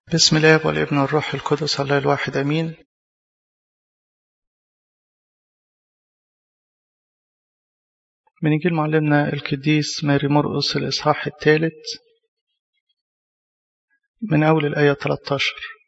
بسم الله والابن والروح القدس الله الواحد امين من انجيل معلمنا القديس ماري مرقس الاصحاح الثالث من اول الايه 13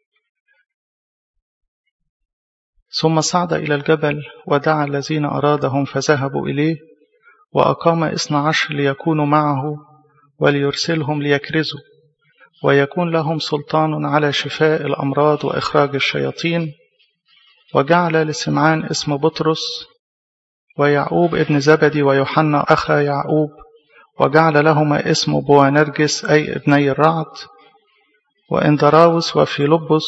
ثم صعد الى الجبل ودعا الذين ارادهم فذهبوا اليه واقام اثنى عشر ليكونوا معه وليرسلهم ليكرزوا ويكون لهم سلطان على شفاء الأمراض وإخراج الشياطين وجعل لسمعان اسم بطرس ويعقوب ابن زبدي ويوحنا أخا يعقوب وجعل لهما اسم بوانرجس أي ابني الرعد وإندراوس وفيلبس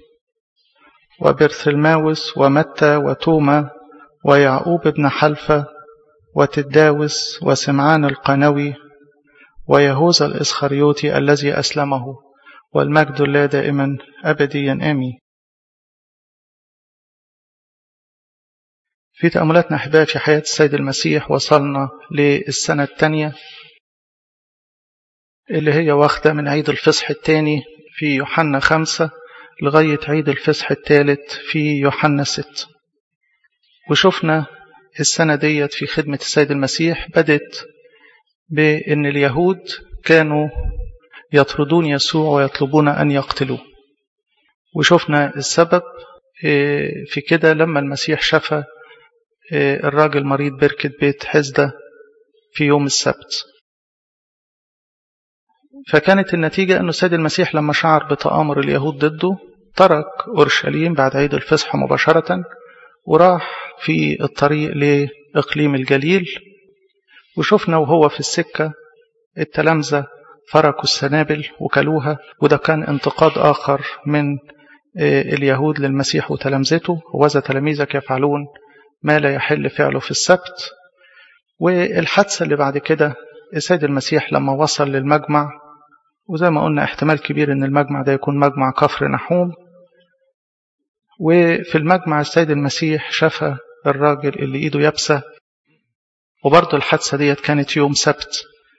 وبرثلماوس ومتى وتوما ويعقوب ابن حلفة وتداوس وسمعان القنوي ويهوذا الإسخريوطي الذي أسلمه والمجد لا دائما أبديا آمين في تأملاتنا أحباب في حياة السيد المسيح وصلنا للسنة الثانية اللي هي واخدة من عيد الفصح الثاني في يوحنا خمسة لغاية عيد الفصح الثالث في يوحنا ست وشفنا السنة ديت في خدمة السيد المسيح بدت بأن اليهود كانوا يطردون يسوع ويطلبون أن يقتلوه وشفنا السبب في كده لما المسيح شفى الراجل مريض بركة بيت حزدة في يوم السبت فكانت النتيجة أنه السيد المسيح لما شعر بتآمر اليهود ضده ترك أورشليم بعد عيد الفصح مباشرة وراح في الطريق لإقليم الجليل وشفنا وهو في السكة التلامذة فركوا السنابل وكلوها وده كان انتقاد آخر من اليهود للمسيح وتلامذته وذا تلاميذك يفعلون ما لا يحل فعله في السبت والحادثة اللي بعد كده السيد المسيح لما وصل للمجمع وزي ما قلنا احتمال كبير ان المجمع ده يكون مجمع كفر نحوم وفي المجمع السيد المسيح شفى الراجل اللي ايده يابسه وبرضه الحادثة ديت كانت يوم سبت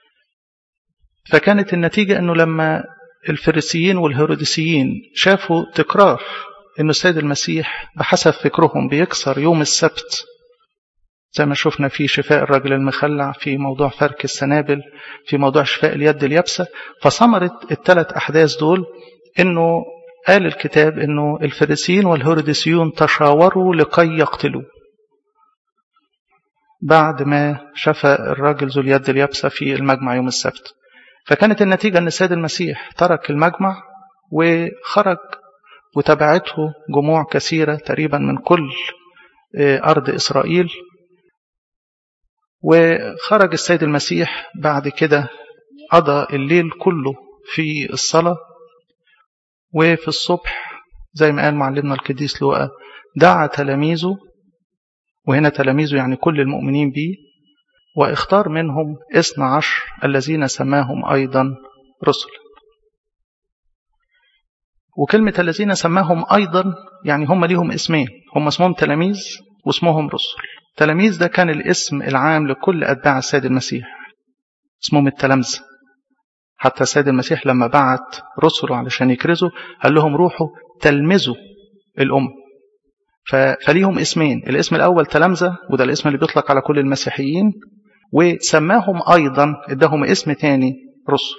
فكانت النتيجة أنه لما الفريسيين والهيروديسيين شافوا تكرار أنه السيد المسيح بحسب فكرهم بيكسر يوم السبت زي ما شفنا في شفاء الرجل المخلع في موضوع فرك السنابل في موضوع شفاء اليد اليابسة فثمرت الثلاث أحداث دول أنه قال الكتاب أنه الفريسيين والهيروديسيون تشاوروا لكي يقتلوه بعد ما شفى الراجل ذو اليد اليابسة في المجمع يوم السبت فكانت النتيجة أن السيد المسيح ترك المجمع وخرج وتبعته جموع كثيرة تقريبا من كل أرض إسرائيل وخرج السيد المسيح بعد كده قضى الليل كله في الصلاة وفي الصبح زي ما قال معلمنا القديس لوقا دعا تلاميذه وهنا تلاميذه يعني كل المؤمنين به واختار منهم اثنى عشر الذين سماهم أيضا رسل وكلمة الذين سماهم أيضا يعني هم ليهم اسمين هم اسمهم تلاميذ واسمهم رسل تلاميذ ده كان الاسم العام لكل أتباع السيد المسيح اسمهم التلامذة حتى السيد المسيح لما بعت رسله علشان يكرزوا قال لهم روحوا تلمذوا الأمة فليهم اسمين الاسم الأول تلامذة وده الاسم اللي بيطلق على كل المسيحيين وسماهم أيضا ادهم اسم تاني رسل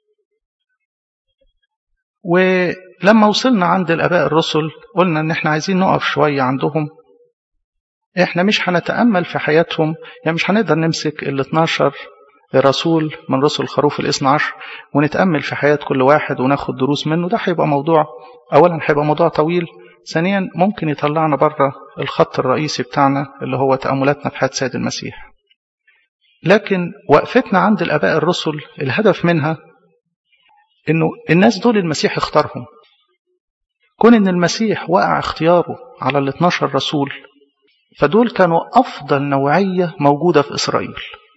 ولما وصلنا عند الآباء الرسل قلنا ان احنا عايزين نقف شوية عندهم احنا مش هنتأمل في حياتهم يعني مش هنقدر نمسك ال 12 رسول من رسل الخروف الاثنى عشر ونتأمل في حياة كل واحد وناخد دروس منه ده هيبقى موضوع أولا هيبقى موضوع طويل ثانيا ممكن يطلعنا بره الخط الرئيسي بتاعنا اللي هو تأملاتنا في حياة سيد المسيح لكن وقفتنا عند الآباء الرسل الهدف منها انه الناس دول المسيح اختارهم كون ان المسيح وقع اختياره على ال 12 رسول فدول كانوا افضل نوعيه موجوده في اسرائيل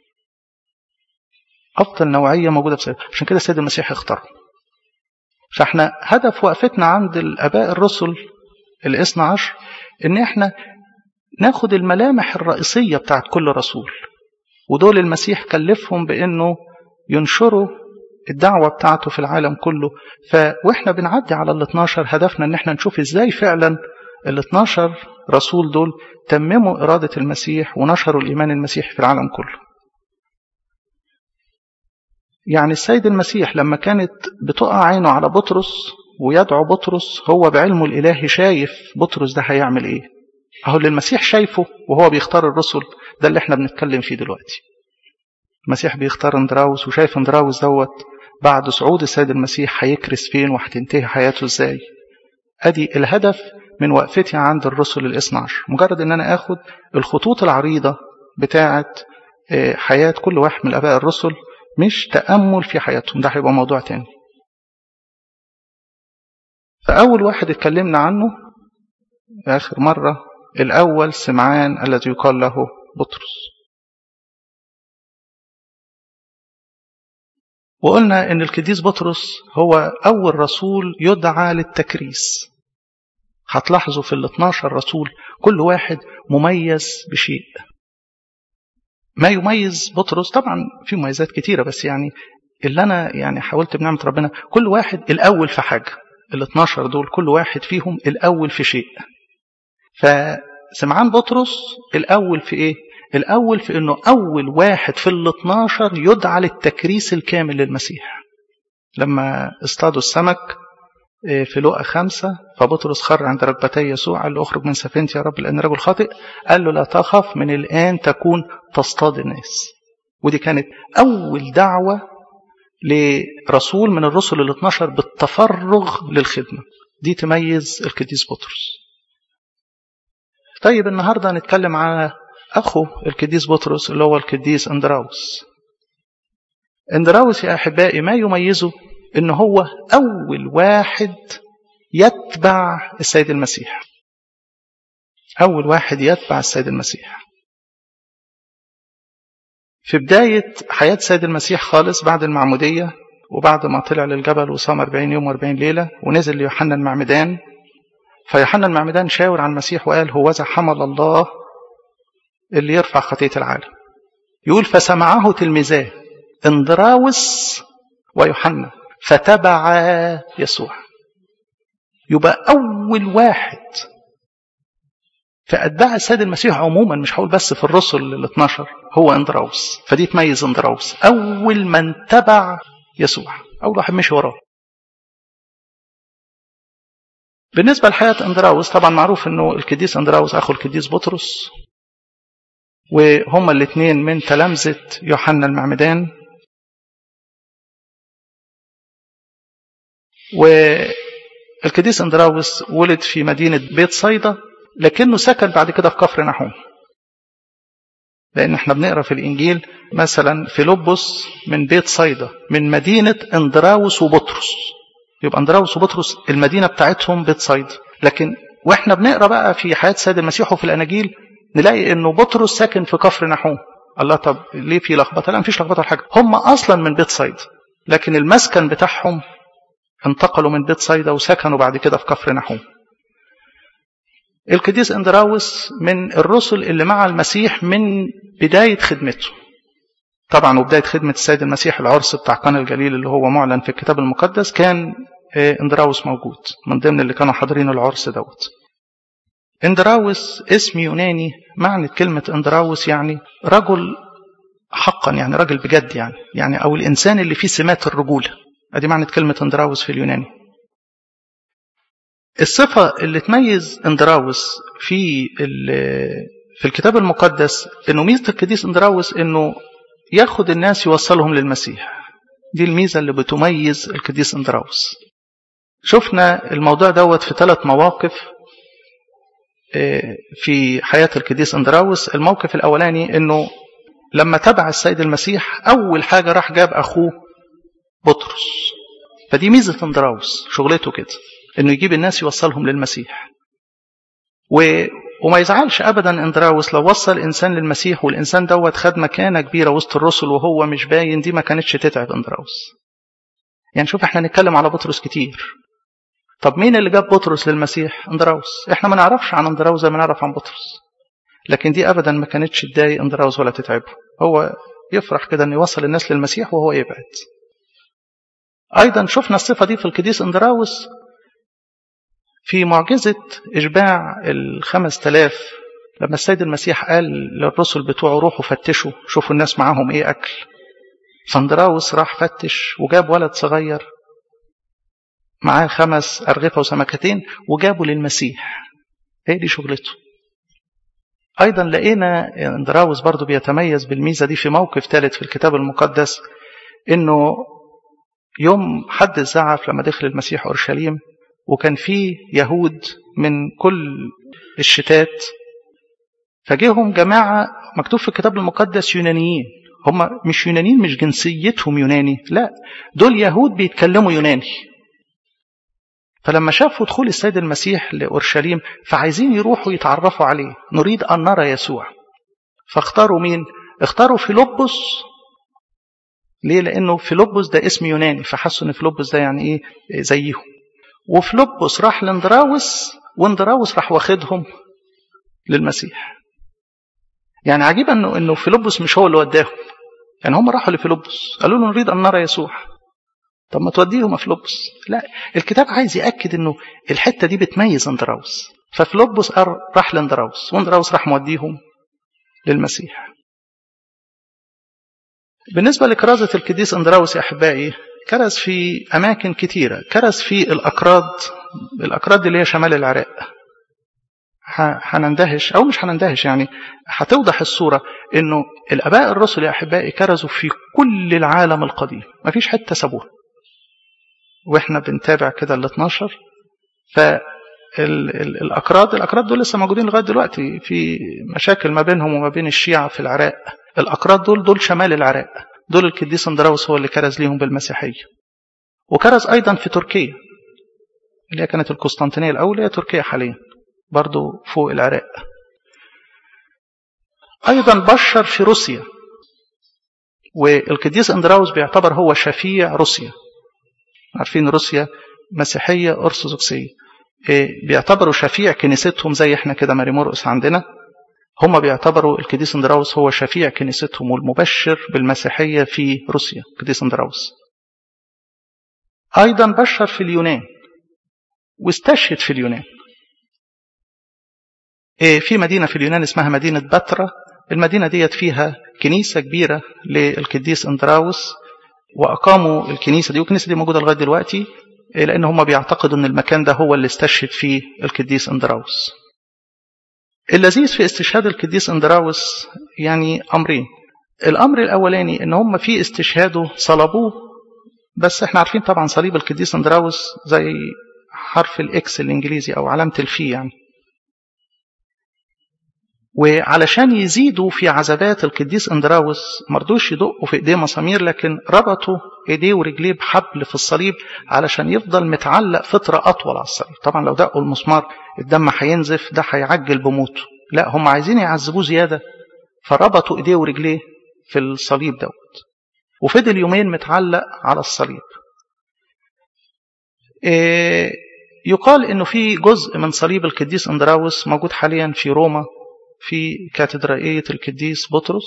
افضل نوعيه موجوده في اسرائيل عشان كده السيد المسيح اختارهم فاحنا هدف وقفتنا عند الاباء الرسل الاثنى عشر ان احنا ناخد الملامح الرئيسيه بتاعت كل رسول ودول المسيح كلفهم بانه ينشروا الدعوة بتاعته في العالم كله ف واحنا بنعدي على ال 12 هدفنا ان احنا نشوف ازاي فعلا ال 12 رسول دول تمموا إرادة المسيح ونشروا الإيمان المسيحي في العالم كله يعني السيد المسيح لما كانت بتقع عينه على بطرس ويدعو بطرس هو بعلمه الإلهي شايف بطرس ده هيعمل إيه أهو اللي المسيح شايفه وهو بيختار الرسل ده اللي احنا بنتكلم فيه دلوقتي المسيح بيختار اندراوس وشايف اندراوس دوت بعد صعود السيد المسيح هيكرس فين وهتنتهي حياته ازاي ادي الهدف من وقفتي عند الرسل الاثنى عشر مجرد ان انا اخد الخطوط العريضة بتاعة حياة كل واحد من الاباء الرسل مش تأمل في حياتهم ده هيبقى موضوع تاني فأول واحد اتكلمنا عنه آخر مرة الأول سمعان الذي يقال له بطرس وقلنا ان القديس بطرس هو اول رسول يدعى للتكريس هتلاحظوا في ال 12 رسول كل واحد مميز بشيء ما يميز بطرس طبعا في مميزات كتيره بس يعني اللي انا يعني حاولت بنعمه ربنا كل واحد الاول في حاجه ال 12 دول كل واحد فيهم الاول في شيء فسمعان بطرس الاول في ايه الأول في أنه أول واحد في ال 12 يدعى للتكريس الكامل للمسيح لما اصطادوا السمك في لقى خمسة فبطرس خر عند ركبتي يسوع قال له اخرج من سفينتي يا رب لأن رجل خاطئ قال له لا تخف من الآن تكون تصطاد الناس ودي كانت أول دعوة لرسول من الرسل ال 12 بالتفرغ للخدمة دي تميز القديس بطرس طيب النهاردة هنتكلم على أخو القديس بطرس اللي هو القديس أندراوس أندراوس يا أحبائي ما يميزه إن هو أول واحد يتبع السيد المسيح أول واحد يتبع السيد المسيح في بداية حياة السيد المسيح خالص بعد المعمودية وبعد ما طلع للجبل وصام 40 يوم و40 ليلة ونزل ليوحنا المعمدان فيوحنا المعمدان شاور على المسيح وقال هوذا حمل الله اللي يرفع خطية العالم يقول فسمعه تلميذاه اندراوس ويوحنا فتبع يسوع يبقى أول واحد فأتباع السيد المسيح عموما مش هقول بس في الرسل ال 12 هو اندراوس فدي تميز اندراوس أول من تبع يسوع أول واحد مشي وراه بالنسبة لحياة اندراوس طبعا معروف انه القديس اندراوس اخو القديس بطرس وهما الاثنين من تلامذة يوحنا المعمدان والقديس اندراوس ولد في مدينة بيت صيدا لكنه سكن بعد كده في كفر نحوم لأن احنا بنقرا في الإنجيل مثلا فيلبس من بيت صيدا من مدينة اندراوس وبطرس يبقى اندراوس وبطرس المدينة بتاعتهم بيت صيدا لكن واحنا بنقرا بقى في حياة السيد المسيح وفي الأناجيل نلاقي انه بطرس ساكن في كفر نحوم الله طب ليه في لخبطه لا مفيش لخبطه ولا حاجه هم اصلا من بيت صيدا لكن المسكن بتاعهم انتقلوا من بيت صيدا وسكنوا بعد كده في كفر نحوم القديس اندراوس من الرسل اللي مع المسيح من بدايه خدمته طبعا وبدايه خدمه السيد المسيح العرس بتاع قنا الجليل اللي هو معلن في الكتاب المقدس كان اندراوس موجود من ضمن اللي كانوا حاضرين العرس دوت اندراوس اسم يوناني معنى كلمة اندراوس يعني رجل حقا يعني رجل بجد يعني يعني أو الإنسان اللي فيه سمات الرجولة ادي معنى كلمة اندراوس في اليوناني الصفة اللي تميز اندراوس في في الكتاب المقدس انه ميزة القديس اندراوس انه ياخد الناس يوصلهم للمسيح دي الميزة اللي بتميز القديس اندراوس شفنا الموضوع دوت في ثلاث مواقف في حياة القديس اندراوس الموقف الأولاني أنه لما تبع السيد المسيح أول حاجة راح جاب أخوه بطرس فدي ميزة اندراوس شغلته كده أنه يجيب الناس يوصلهم للمسيح و... وما يزعلش أبدا اندراوس لو وصل إنسان للمسيح والإنسان دوت خد مكانة كبيرة وسط الرسل وهو مش باين دي ما كانتش تتعب اندراوس يعني شوف احنا نتكلم على بطرس كتير طب مين اللي جاب بطرس للمسيح اندراوس احنا ما نعرفش عن اندراوس زي ما نعرف عن بطرس لكن دي ابدا ما كانتش تضايق اندراوس ولا تتعبه هو يفرح كده انه يوصل الناس للمسيح وهو يبعد أيضا شفنا الصفة دي في القديس اندراوس في معجزة إشباع الخمس تلاف لما السيد المسيح قال للرسل بتوعه روحوا فتشوا شوفوا الناس معاهم ايه أكل فاندراوس راح فتش وجاب ولد صغير معاه خمس أرغفة وسمكتين وجابوا للمسيح هي دي شغلته أيضا لقينا اندراوس برضو بيتميز بالميزة دي في موقف ثالث في الكتاب المقدس إنه يوم حد الزعف لما دخل المسيح أورشليم وكان فيه يهود من كل الشتات فجيهم جماعة مكتوب في الكتاب المقدس يونانيين هم مش يونانيين مش جنسيتهم يوناني لا دول يهود بيتكلموا يوناني فلما شافوا دخول السيد المسيح لأورشليم فعايزين يروحوا يتعرفوا عليه نريد أن نرى يسوع فاختاروا مين اختاروا فيلبس ليه لأنه فيلبس ده اسم يوناني فحسوا أن فيلبس ده يعني إيه زيهم وفيلبس راح لاندراوس واندراوس راح واخدهم للمسيح يعني عجيب انه انه فيلبس مش هو اللي وداهم يعني هم راحوا لفيلبس قالوا له نريد ان نرى يسوع طب ما توديهم فيلبس لا الكتاب عايز ياكد انه الحته دي بتميز اندراوس ففيلبس راح لاندراوس واندراوس راح موديهم للمسيح بالنسبه لكرازه القديس اندراوس يا احبائي كرز في اماكن كتيره كرز في الاكراد الاكراد اللي هي شمال العراق هنندهش او مش هنندهش يعني هتوضح الصوره انه الاباء الرسل يا احبائي كرزوا في كل العالم القديم ما فيش حته سابوها واحنا بنتابع كده ال 12 ف الاكراد الاكراد دول لسه موجودين لغايه دلوقتي في مشاكل ما بينهم وما بين الشيعه في العراق الاكراد دول دول شمال العراق دول القديس اندراوس هو اللي كرز ليهم بالمسيحيه وكرز ايضا في تركيا اللي هي كانت القسطنطينيه الاولى هي تركيا حاليا برضو فوق العراق أيضا بشر في روسيا والقديس اندراوس بيعتبر هو شفيع روسيا عارفين روسيا مسيحية أرثوذكسية بيعتبروا شفيع كنيستهم زي احنا كده ماري مرقس عندنا هم بيعتبروا القديس اندراوس هو شفيع كنيستهم والمبشر بالمسيحية في روسيا القديس اندراوس أيضا بشر في اليونان واستشهد في اليونان في مدينة في اليونان اسمها مدينة بترا المدينة ديت فيها كنيسة كبيرة للقديس اندراوس وأقاموا الكنيسة دي والكنيسة دي موجودة لغاية دلوقتي لأن هم بيعتقدوا أن المكان ده هو اللي استشهد فيه القديس اندراوس اللذيذ في استشهاد القديس اندراوس يعني أمرين الأمر الأولاني أن هم في استشهاده صلبوه بس احنا عارفين طبعا صليب القديس اندراوس زي حرف الاكس الانجليزي او علامه الفي يعني وعلشان يزيدوا في عذابات القديس اندراوس مرضوش يدقوا في ايديه مسامير لكن ربطوا ايديه ورجليه بحبل في الصليب علشان يفضل متعلق فترة اطول على الصليب طبعا لو دقوا المسمار الدم هينزف ده هيعجل بموته لا هم عايزين يعذبوه زيادة فربطوا ايديه ورجليه في الصليب دوت وفضل يومين متعلق على الصليب إيه يقال انه في جزء من صليب القديس اندراوس موجود حاليا في روما في كاتدرائية القديس بطرس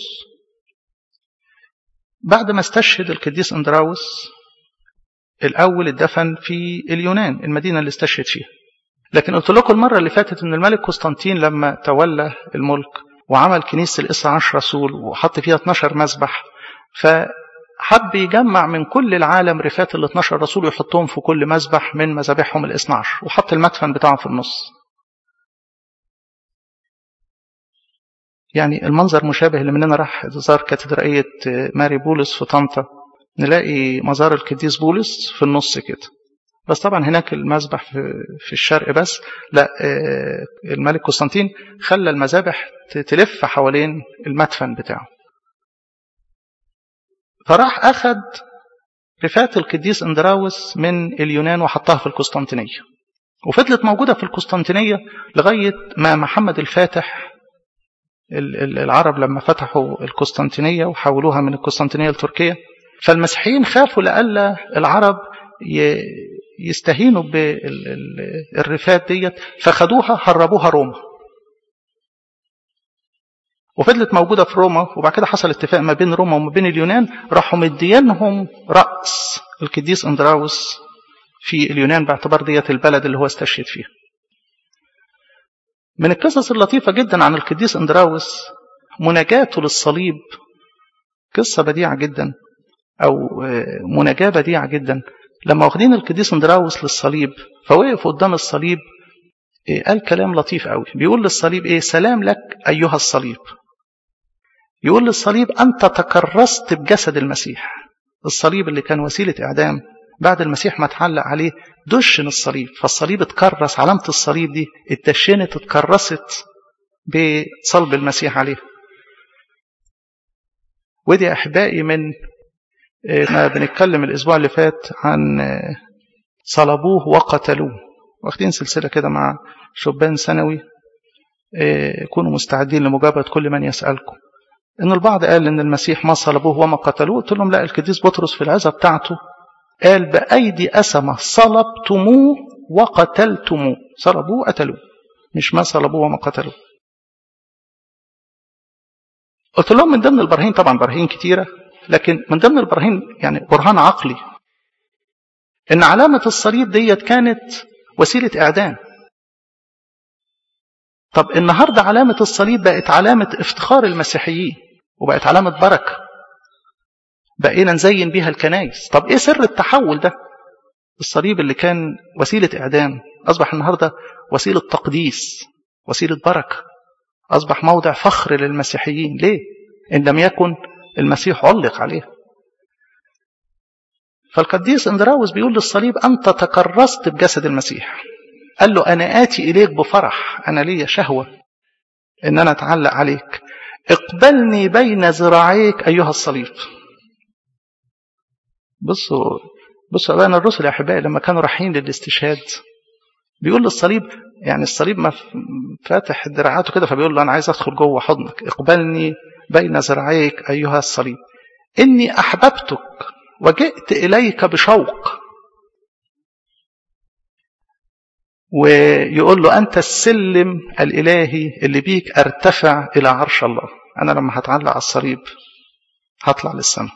بعد ما استشهد القديس اندراوس الأول اتدفن في اليونان المدينة اللي استشهد فيها لكن قلت لكم المرة اللي فاتت أن الملك قسطنطين لما تولى الملك وعمل كنيسة الاثنى عشر رسول وحط فيها 12 مسبح فحب يجمع من كل العالم رفات ال 12 رسول ويحطهم في كل مسبح من مذابحهم الاثنى عشر وحط المدفن بتاعهم في النص يعني المنظر مشابه اللي مننا راح زار كاتدرائية ماري بولس في طنطا نلاقي مزار القديس بولس في النص كده بس طبعا هناك المذبح في الشرق بس لا الملك قسطنطين خلى المذابح تلف حوالين المدفن بتاعه فراح أخد رفات القديس اندراوس من اليونان وحطها في القسطنطينية وفضلت موجودة في القسطنطينية لغاية ما محمد الفاتح العرب لما فتحوا القسطنطينية وحولوها من القسطنطينية لتركيا فالمسيحيين خافوا لألا العرب يستهينوا بالرفات ديت فخدوها هربوها روما وفضلت موجودة في روما وبعد كده حصل اتفاق ما بين روما وما بين اليونان راحوا مديانهم رأس القديس اندراوس في اليونان باعتبار ديت البلد اللي هو استشهد فيها من القصص اللطيفة جدا عن القديس اندراوس مناجاته للصليب قصة بديعة جدا أو مناجاة بديعة جدا لما واخدين القديس اندراوس للصليب فوقف قدام الصليب قال كلام لطيف قوي بيقول للصليب ايه سلام لك ايها الصليب يقول للصليب انت تكرست بجسد المسيح الصليب اللي كان وسيله اعدام بعد المسيح ما اتعلق عليه دشن الصليب فالصليب اتكرس علامه الصليب دي اتدشنت اتكرست بصلب المسيح عليه ودي احبائي من ما بنتكلم الاسبوع اللي فات عن صلبوه وقتلوه واخدين سلسله كده مع شبان ثانوي كونوا مستعدين لمجابهه كل من يسالكم ان البعض قال ان المسيح ما صلبوه وما قتلوه قلت لهم لا القديس بطرس في العزه بتاعته قال بايدي اسمه صلبتموه وقتلتموه صلبوه قتلوه مش ما صلبوه وما قتلوه قلت لهم من ضمن البراهين طبعا براهين كتيره لكن من ضمن البراهين يعني برهان عقلي ان علامه الصليب ديت كانت وسيله اعدام طب النهارده علامه الصليب بقت علامه افتخار المسيحيين وبقت علامه بركه بقينا نزين بيها الكنايس طب ايه سر التحول ده الصليب اللي كان وسيله اعدام اصبح النهارده وسيله تقديس وسيله بركه اصبح موضع فخر للمسيحيين ليه ان لم يكن المسيح علق عليه فالقديس اندراوس بيقول للصليب أنت تكرست بجسد المسيح قال له أنا آتي إليك بفرح أنا لي شهوة إن أنا أتعلق عليك اقبلني بين ذراعيك أيها الصليب بصوا بصوا أبانا الرسل يا أحبائي لما كانوا رايحين للاستشهاد بيقول للصليب يعني الصليب ما فاتح دراعاته كده فبيقول له أنا عايز أدخل جوه حضنك اقبلني بين ذراعيك أيها الصليب إني أحببتك وجئت إليك بشوق ويقول له أنت السلم الإلهي اللي بيك أرتفع إلى عرش الله أنا لما هتعلق على الصليب هطلع للسماء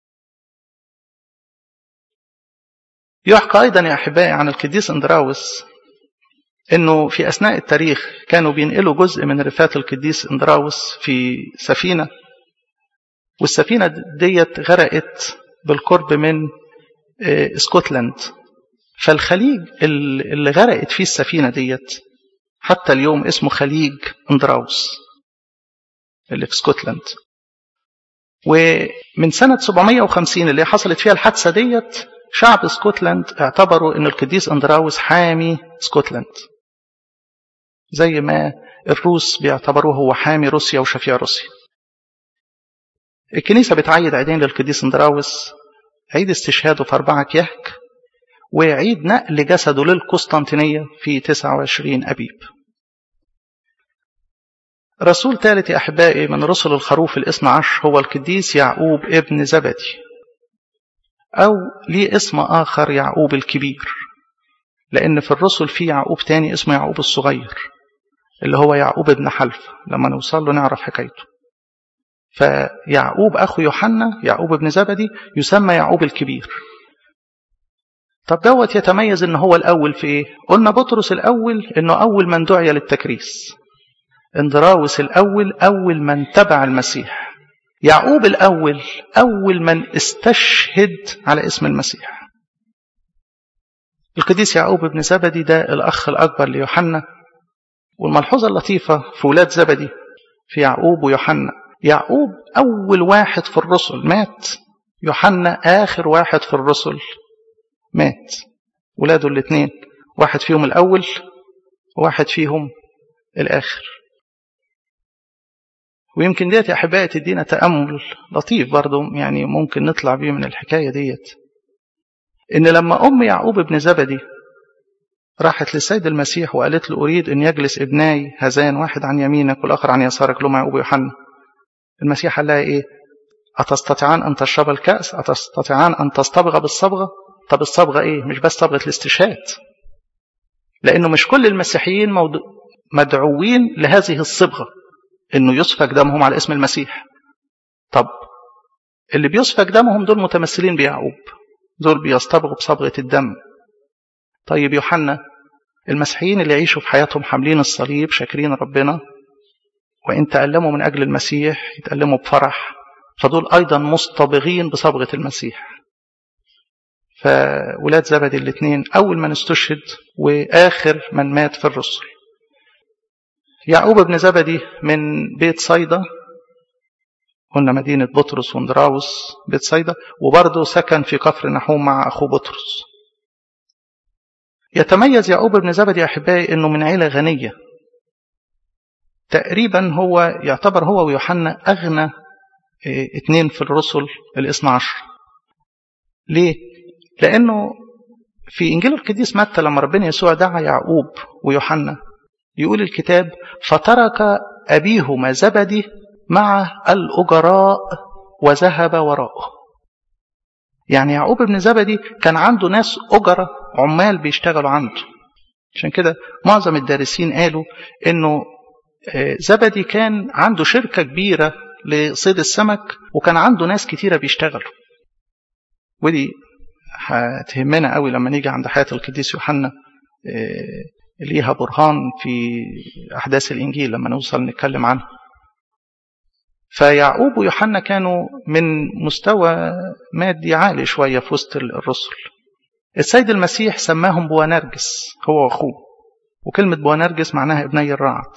يحكى أيضا يا أحبائي عن القديس اندراوس انه في اثناء التاريخ كانوا بينقلوا جزء من رفات القديس اندراوس في سفينه والسفينه ديت غرقت بالقرب من اسكتلند فالخليج اللي غرقت فيه السفينه ديت حتى اليوم اسمه خليج اندراوس اللي في اسكتلند ومن سنة 750 اللي حصلت فيها الحادثة ديت شعب اسكتلند اعتبروا ان القديس اندراوس حامي اسكتلند زي ما الروس بيعتبروه هو حامي روسيا وشفيع روسيا الكنيسة بتعيد عيدين للقديس اندراوس عيد استشهاده في أربعة كيهك وعيد نقل جسده للقسطنطينية في 29 أبيب رسول ثالث يا أحبائي من رسل الخروف الاثنى عشر هو القديس يعقوب ابن زبدي أو ليه اسم آخر يعقوب الكبير لأن في الرسل في يعقوب تاني اسمه يعقوب الصغير اللي هو يعقوب ابن حلف لما نوصل له نعرف حكايته فيعقوب أخو يوحنا يعقوب ابن زبدي يسمى يعقوب الكبير طب دوت يتميز ان هو الاول في ايه قلنا بطرس الاول انه اول من دعي للتكريس اندراوس الاول اول من تبع المسيح يعقوب الاول اول من استشهد على اسم المسيح القديس يعقوب ابن زبدي ده الاخ الاكبر ليوحنا والملحوظه اللطيفه في ولاد زبدي في يعقوب ويوحنا يعقوب اول واحد في الرسل مات يوحنا اخر واحد في الرسل مات ولاده الاثنين واحد فيهم الأول وواحد فيهم الآخر ويمكن ديت يا أحبائي تدينا تأمل لطيف برضو يعني ممكن نطلع بيه من الحكاية ديت إن لما أم يعقوب ابن زبدي راحت للسيد المسيح وقالت له أريد أن يجلس ابناي هذان واحد عن يمينك والآخر عن يسارك لهم يعقوب ويوحنا المسيح قال لها إيه أتستطيعان أن تشرب الكأس أتستطيعان أن تصطبغ بالصبغة طب الصبغة ايه مش بس صبغة الاستشهاد لانه مش كل المسيحيين مدعوين لهذه الصبغة انه يسفك دمهم على اسم المسيح طب اللي بيسفك دمهم دول متمثلين بيعقوب دول بيصطبغوا بصبغة الدم طيب يوحنا المسيحيين اللي يعيشوا في حياتهم حاملين الصليب شاكرين ربنا وإن تألموا من أجل المسيح يتألموا بفرح فدول أيضا مصطبغين بصبغة المسيح فولاد زبدي الاثنين أول من استشهد وآخر من مات في الرسل يعقوب بن زبدي من بيت صيدا قلنا مدينة بطرس وندراوس بيت صيدا وبرضه سكن في كفر نحوم مع أخوه بطرس يتميز يعقوب بن زبدي أحبائي أنه من عيلة غنية تقريبا هو يعتبر هو ويوحنا أغنى اثنين في الرسل الاثنى عشر ليه؟ لأنه في إنجيل القديس متى لما ربنا يسوع دعا يعقوب ويوحنا يقول الكتاب فترك أبيهما زبدي مع الأجراء وذهب وراءه يعني يعقوب بن زبدي كان عنده ناس أجرة عمال بيشتغلوا عنده عشان كده معظم الدارسين قالوا انه زبدي كان عنده شركة كبيرة لصيد السمك وكان عنده ناس كتيرة بيشتغلوا ودي هتهمنا قوي لما نيجي عند حياة القديس يوحنا ليها برهان في أحداث الإنجيل لما نوصل نتكلم عنها فيعقوب ويوحنا كانوا من مستوى مادي عالي شوية في وسط الرسل السيد المسيح سماهم بوانرجس هو واخوه وكلمة بوانرجس معناها ابني الرعد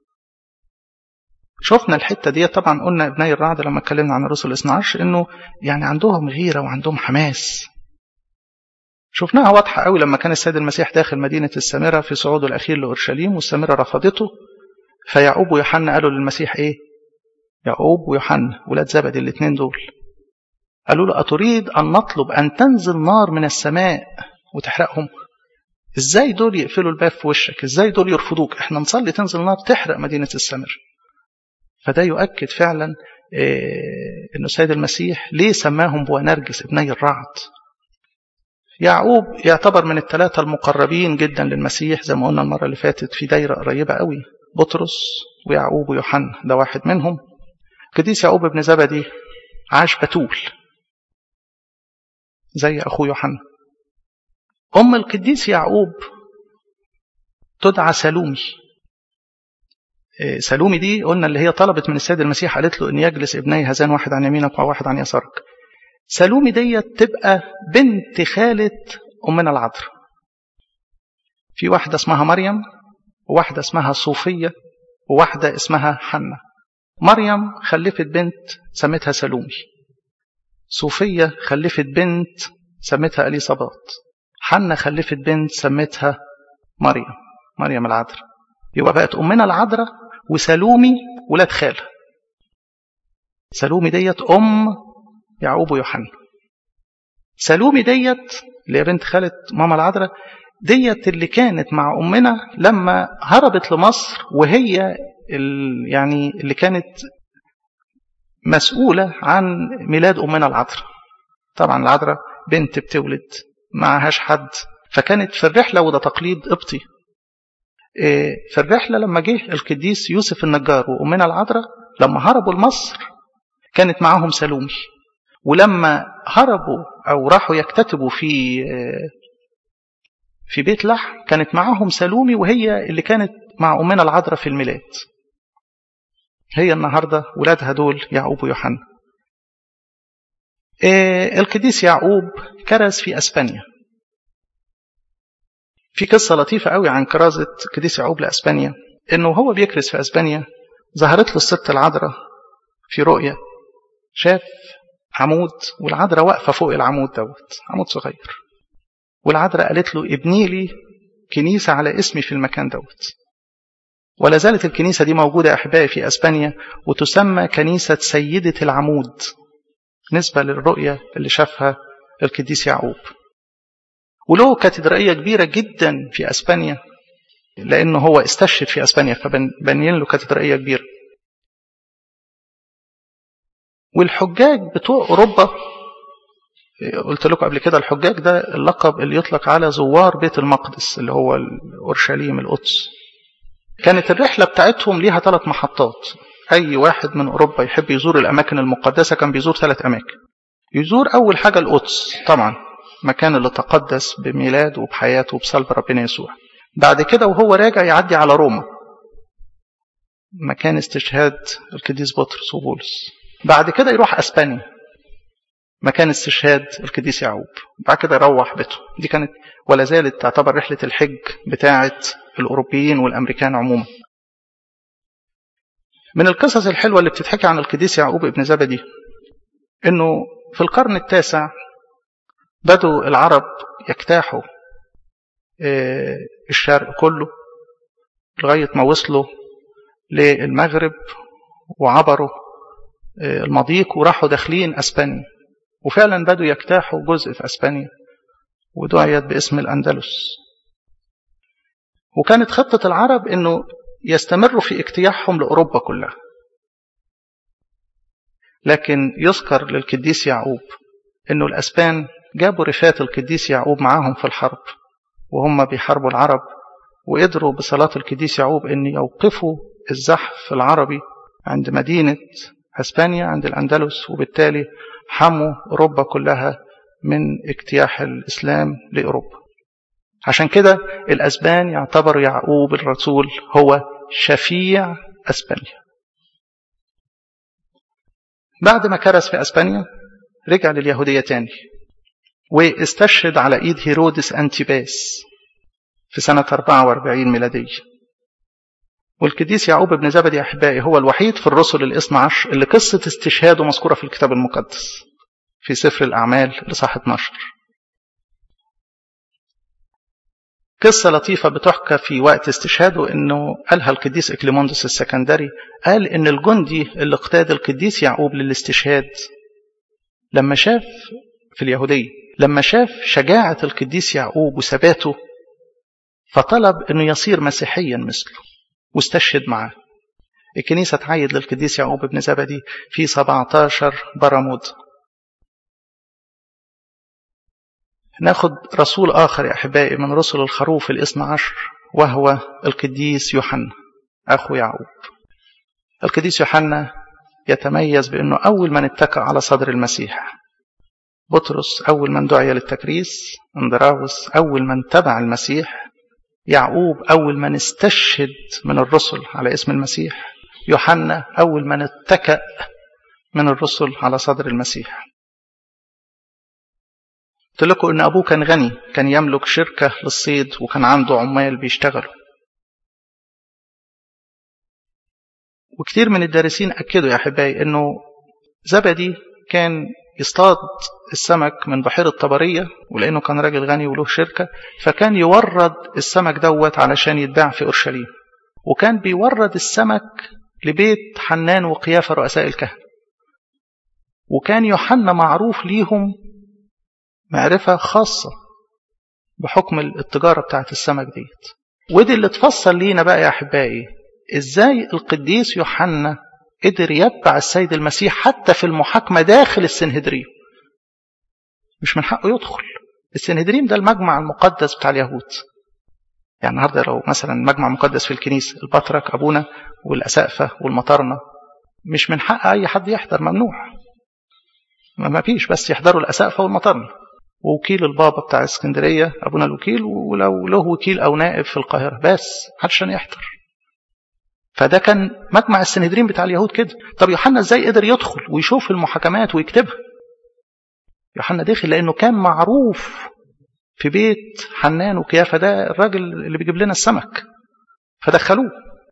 شفنا الحتة دي طبعا قلنا ابني الرعد لما اتكلمنا عن الرسل الاثنى عشر انه يعني عندهم غيرة وعندهم حماس شفناها واضحة قوي لما كان السيد المسيح داخل مدينة السامرة في صعوده الأخير لأورشليم والسامرة رفضته فيعقوب ويوحنا قالوا للمسيح إيه؟ يعقوب ويوحنا ولاد زبد الاثنين دول قالوا له أتريد أن نطلب أن تنزل نار من السماء وتحرقهم إزاي دول يقفلوا الباب في وشك إزاي دول يرفضوك إحنا نصلي تنزل نار تحرق مدينة السامرة فده يؤكد فعلا إيه أنه سيد المسيح ليه سماهم بوانرجس ابني الرعد يعقوب يعتبر من الثلاثة المقربين جدا للمسيح زي ما قلنا المرة اللي فاتت في دايرة قريبة قوي بطرس ويعقوب ويوحنا ده واحد منهم قديس يعقوب بن زبدي عاش بتول زي أخوه يوحنا أم القديس يعقوب تدعى سلومي سلومي دي قلنا اللي هي طلبت من السيد المسيح قالت له ان يجلس ابني هذان واحد عن يمينك وواحد عن يسارك سلومي ديت تبقى بنت خالة أمنا العذراء في واحدة اسمها مريم وواحدة اسمها صوفية وواحدة اسمها حنة مريم خلفت بنت سمتها سلومي صوفية خلفت بنت سمتها أليصابات حنة خلفت بنت سمتها مريم مريم العذراء يبقى بقت أمنا العذراء وسلومي ولاد خالة سلومي ديت أم يعقوب ويوحنا سلومي ديت اللي هي بنت خالة ماما العذراء ديت اللي كانت مع أمنا لما هربت لمصر وهي يعني اللي كانت مسؤولة عن ميلاد أمنا العذراء طبعا العذراء بنت بتولد معهاش حد فكانت في الرحلة وده تقليد قبطي في الرحلة لما جه القديس يوسف النجار وأمنا العذراء لما هربوا لمصر كانت معاهم سلومي ولما هربوا أو راحوا يكتتبوا في في بيت لحم كانت معاهم سلومي وهي اللي كانت مع أمنا العذراء في الميلاد هي النهاردة ولادها دول يعقوب ويوحنا القديس يعقوب كرز في أسبانيا في قصة لطيفة قوي عن كرازة القديس يعقوب لأسبانيا إنه هو بيكرز في أسبانيا ظهرت له الست العذراء في رؤية شاف عمود والعذراء واقفة فوق العمود دوت عمود صغير والعذراء قالت له ابني لي كنيسة على اسمي في المكان دوت ولا زالت الكنيسة دي موجودة أحبائي في أسبانيا وتسمى كنيسة سيدة العمود نسبة للرؤية اللي شافها القديس يعقوب وله كاتدرائية كبيرة جدا في أسبانيا لأنه هو استشهد في أسبانيا فبنين له كاتدرائية كبيرة والحجاج بتوع أوروبا قلت لكم قبل كده الحجاج ده اللقب اللي يطلق على زوار بيت المقدس اللي هو أورشليم القدس كانت الرحلة بتاعتهم ليها ثلاث محطات أي واحد من أوروبا يحب يزور الأماكن المقدسة كان بيزور ثلاث أماكن يزور أول حاجة القدس طبعا مكان اللي تقدس بميلاده وبحياته وبصلب ربنا يسوع بعد كده وهو راجع يعدي على روما مكان استشهاد القديس بطرس وبولس بعد كده يروح اسبانيا مكان استشهاد القديس يعقوب بعد كده يروح بيته دي كانت ولا زالت تعتبر رحلة الحج بتاعة الأوروبيين والأمريكان عموما من القصص الحلوة اللي بتتحكي عن القديس يعقوب ابن زبدي انه في القرن التاسع بدوا العرب يجتاحوا الشرق كله لغاية ما وصلوا للمغرب وعبروا المضيق وراحوا داخلين أسبانيا وفعلا بدوا يجتاحوا جزء في أسبانيا ودعيت باسم الأندلس وكانت خطة العرب أنه يستمروا في اجتياحهم لأوروبا كلها لكن يذكر للقديس يعقوب أنه الأسبان جابوا رفات القديس يعقوب معاهم في الحرب وهم بيحاربوا العرب وقدروا بصلاة القديس يعقوب أن يوقفوا الزحف العربي عند مدينة اسبانيا عند الأندلس وبالتالي حموا أوروبا كلها من اجتياح الإسلام لأوروبا عشان كده الأسبان يعتبر يعقوب الرسول هو شفيع أسبانيا بعد ما كرس في أسبانيا رجع لليهودية تاني واستشهد على إيد هيرودس أنتيباس في سنة 44 ميلادية والقديس يعقوب بن زبدي أحبائي هو الوحيد في الرسل الاثنى عشر اللي قصة استشهاده مذكورة في الكتاب المقدس في سفر الأعمال لصح 12 قصة لطيفة بتحكى في وقت استشهاده انه قالها القديس اكليموندس السكندري قال ان الجندي اللي اقتاد القديس يعقوب للاستشهاد لما شاف في اليهودية لما شاف شجاعة القديس يعقوب وثباته فطلب انه يصير مسيحيا مثله واستشهد معاه الكنيسة تعيد للقديس يعقوب بن زبدي في 17 برمود ناخد رسول آخر يا أحبائي من رسل الخروف الاثنى عشر وهو القديس يوحنا أخو يعقوب القديس يوحنا يتميز بأنه أول من اتكأ على صدر المسيح بطرس أول من دعي للتكريس اندراوس أول من تبع المسيح يعقوب أول من استشهد من الرسل على اسم المسيح يوحنا أول من اتكأ من الرسل على صدر المسيح قلت لكم ان ابوه كان غني كان يملك شركة للصيد وكان عنده عمال بيشتغلوا وكتير من الدارسين اكدوا يا احبائي انه زبدي كان يصطاد السمك من بحيرة طبرية ولأنه كان راجل غني وله شركة فكان يورد السمك دوت علشان يتباع في أورشليم وكان بيورد السمك لبيت حنان وقيافة رؤساء الكهنة وكان يوحنا معروف ليهم معرفة خاصة بحكم التجارة بتاعت السمك ديت ودي اللي تفصل لينا بقى يا أحبائي إزاي القديس يوحنا قدر يتبع السيد المسيح حتى في المحاكمة داخل السنهدريم مش من حقه يدخل السنهدريم ده المجمع المقدس بتاع اليهود يعني النهارده لو مثلا مجمع مقدس في الكنيسة البطرك أبونا والأسقفة والمطارنة مش من حق أي حد يحضر ممنوع ما فيش بس يحضروا الأسقفة والمطارنة ووكيل البابا بتاع اسكندرية أبونا الوكيل ولو له وكيل أو نائب في القاهرة بس محدش يحضر فده كان مجمع السنهدرين بتاع اليهود كده طب يوحنا ازاي قدر يدخل ويشوف المحاكمات ويكتبها يوحنا دخل لأنه كان معروف في بيت حنان وكيافة ده الراجل اللي بيجيب لنا السمك فدخلوه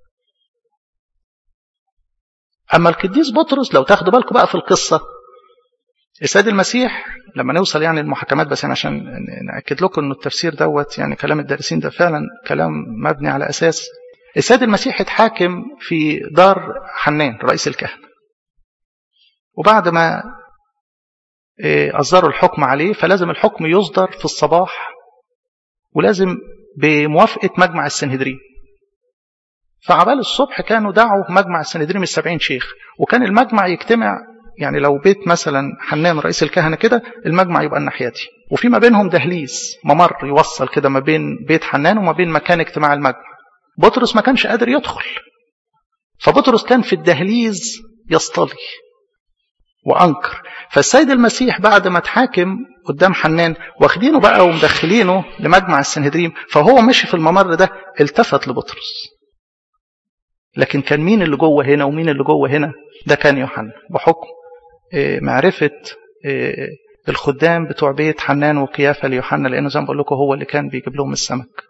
أما القديس بطرس لو تاخدوا بالكم بقى في القصة السيد المسيح لما نوصل يعني المحاكمات بس يعني عشان نأكد لكم أن التفسير دوت يعني كلام الدارسين ده فعلا كلام مبني على أساس السيد المسيح اتحاكم في دار حنان رئيس الكهنة وبعد ما أصدروا الحكم عليه فلازم الحكم يصدر في الصباح ولازم بموافقة مجمع السنهدرين فعبال الصبح كانوا دعوا مجمع السنهدرين السبعين شيخ وكان المجمع يجتمع يعني لو بيت مثلا حنان رئيس الكهنة كده المجمع يبقى الناحيتي وفي ما بينهم دهليز ممر يوصل كده ما بين بيت حنان وما بين مكان اجتماع المجمع بطرس ما كانش قادر يدخل فبطرس كان في الدهليز يصطلي وأنكر فالسيد المسيح بعد ما اتحاكم قدام حنان واخدينه بقى ومدخلينه لمجمع السنهدريم فهو مشي في الممر ده التفت لبطرس لكن كان مين اللي جوه هنا ومين اللي جوه هنا ده كان يوحنا بحكم معرفة الخدام بتوع بيت حنان وقيافة ليوحنا لأنه زي ما بقول لكم هو اللي كان بيجيب لهم السمك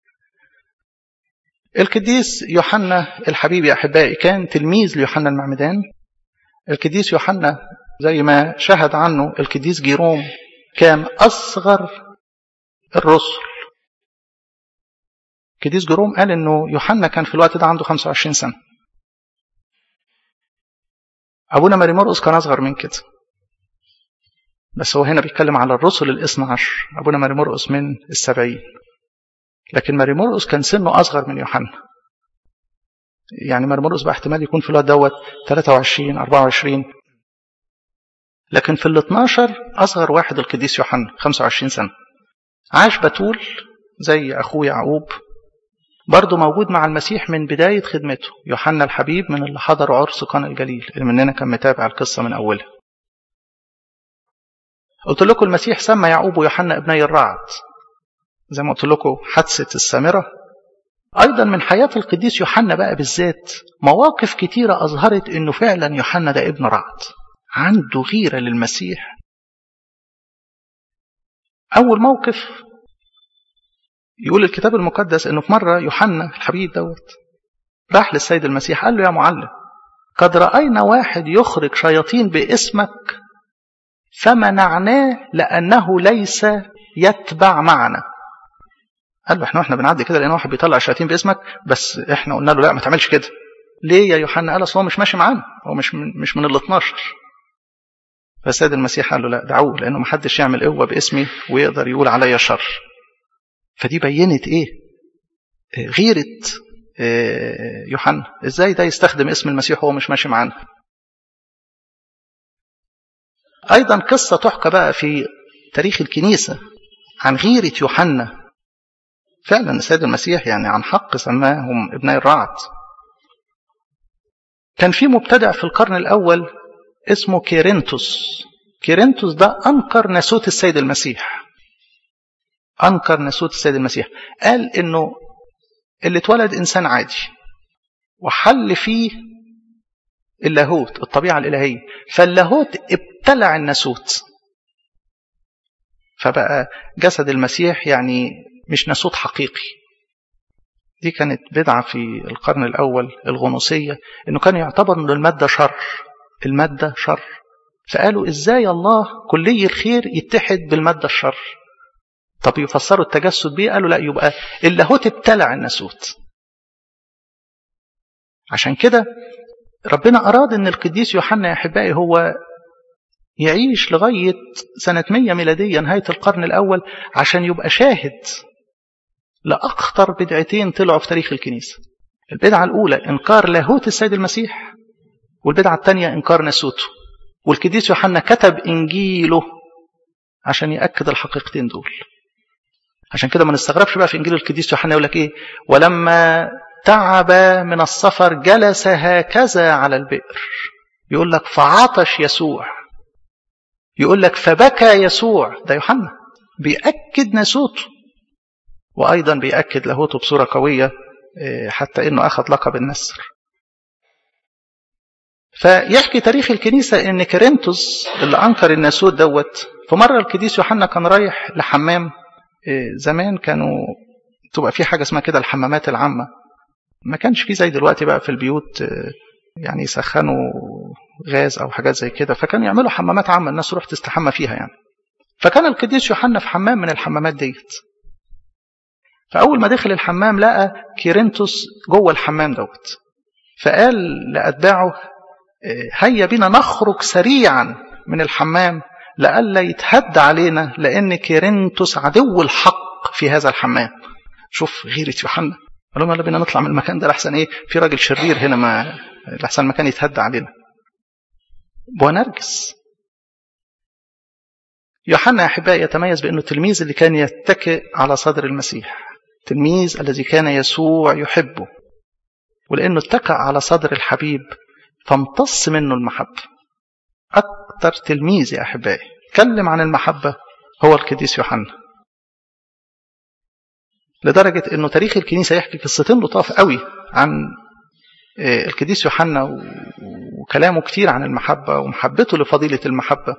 القديس يوحنا الحبيب يا أحبائي كان تلميذ ليوحنا المعمدان القديس يوحنا زي ما شهد عنه القديس جيروم كان أصغر الرسل القديس جيروم قال انه يوحنا كان في الوقت ده عنده 25 سنة أبونا ماري مرقس كان أصغر من كده بس هو هنا بيتكلم على الرسل الاثنى عشر أبونا ماري مرقس من السبعين لكن ماري مرقس كان سنه أصغر من يوحنا يعني ماري مرقس بقى احتمال يكون في الوقت دوت 23 24 لكن في ال 12 أصغر واحد القديس يوحنا 25 سنة عاش بتول زي أخوه يعقوب برضه موجود مع المسيح من بداية خدمته يوحنا الحبيب من اللي حضروا عرس قنا الجليل اللي مننا كان متابع القصة من أولها قلت لكم المسيح سمى يعقوب ويوحنا ابني الرعد زي ما قلت لكم حادثة السامرة أيضا من حياة القديس يوحنا بقى بالذات مواقف كتيرة أظهرت أنه فعلا يوحنا ده ابن رعد عنده غيرة للمسيح أول موقف يقول الكتاب المقدس أنه في مرة يوحنا الحبيب دوت راح للسيد المسيح قال له يا معلم قد رأينا واحد يخرج شياطين باسمك فمنعناه لأنه ليس يتبع معنا قال له احنا واحنا بنعدي كده لان واحد بيطلع شياطين باسمك بس احنا قلنا له لا ما تعملش كده ليه يا يوحنا قال اصل هو مش ماشي معانا هو مش من مش من ال 12 فالسيد المسيح قال له لا دعوه لانه ما حدش يعمل قوه باسمي ويقدر يقول عليا شر فدي بينت ايه غيره يوحنا ازاي ده يستخدم اسم المسيح وهو مش ماشي معانا ايضا قصه تحكى بقى في تاريخ الكنيسه عن غيره يوحنا فعلا السيد المسيح يعني عن حق سماهم ابني الرعد كان في مبتدع في القرن الأول اسمه كيرنتوس كيرنتوس ده أنكر ناسوت السيد المسيح أنكر ناسوت السيد المسيح قال إنه اللي اتولد إنسان عادي وحل فيه اللاهوت الطبيعة الإلهية فاللاهوت ابتلع الناسوت فبقى جسد المسيح يعني مش ناسوت حقيقي دي كانت بدعة في القرن الأول الغنوصية إنه كان يعتبر إن المادة شر المادة شر فقالوا إزاي الله كلي الخير يتحد بالمادة الشر طب يفسروا التجسد بيه قالوا لا يبقى اللاهوت ابتلع الناسوت عشان كده ربنا أراد إن القديس يوحنا يا أحبائي هو يعيش لغاية سنة 100 ميلادية نهاية القرن الأول عشان يبقى شاهد لأخطر بدعتين طلعوا في تاريخ الكنيسة البدعة الأولى إنكار لاهوت السيد المسيح والبدعة الثانية إنكار ناسوته والقديس يوحنا كتب إنجيله عشان يأكد الحقيقتين دول عشان كده ما نستغربش بقى في إنجيل القديس يوحنا يقول لك إيه ولما تعب من السفر جلس هكذا على البئر يقول لك فعطش يسوع يقول لك فبكى يسوع ده يوحنا بيأكد ناسوته وأيضا بيأكد لاهوته بصورة قوية حتى إنه أخذ لقب النسر فيحكي تاريخ الكنيسة إن كرينتوس اللي أنكر الناسوت دوت في مرة القديس يوحنا كان رايح لحمام زمان كانوا تبقى في حاجة اسمها كده الحمامات العامة ما كانش في زي دلوقتي بقى في البيوت يعني يسخنوا غاز أو حاجات زي كده فكانوا يعملوا حمامات عامة الناس تروح تستحمى فيها يعني فكان القديس يوحنا في حمام من الحمامات ديت فأول ما دخل الحمام لقى كيرنتوس جوه الحمام دوت فقال لأتباعه هيا بنا نخرج سريعا من الحمام لئلا يتهد علينا لأن كيرنتوس عدو الحق في هذا الحمام شوف غيرة يوحنا قال لهم يلا بينا نطلع من المكان ده لحسن ايه في راجل شرير هنا ما لحسن المكان يتهد علينا بونرجس يوحنا يا احبائي يتميز بانه التلميذ اللي كان يتكئ على صدر المسيح التلميذ الذي كان يسوع يحبه ولأنه اتكأ على صدر الحبيب فامتص منه المحبة أكثر تلميذ يا أحبائي اتكلم عن المحبة هو القديس يوحنا لدرجة أنه تاريخ الكنيسة يحكي قصتين لطاف قوي عن القديس يوحنا وكلامه كتير عن المحبة ومحبته لفضيلة المحبة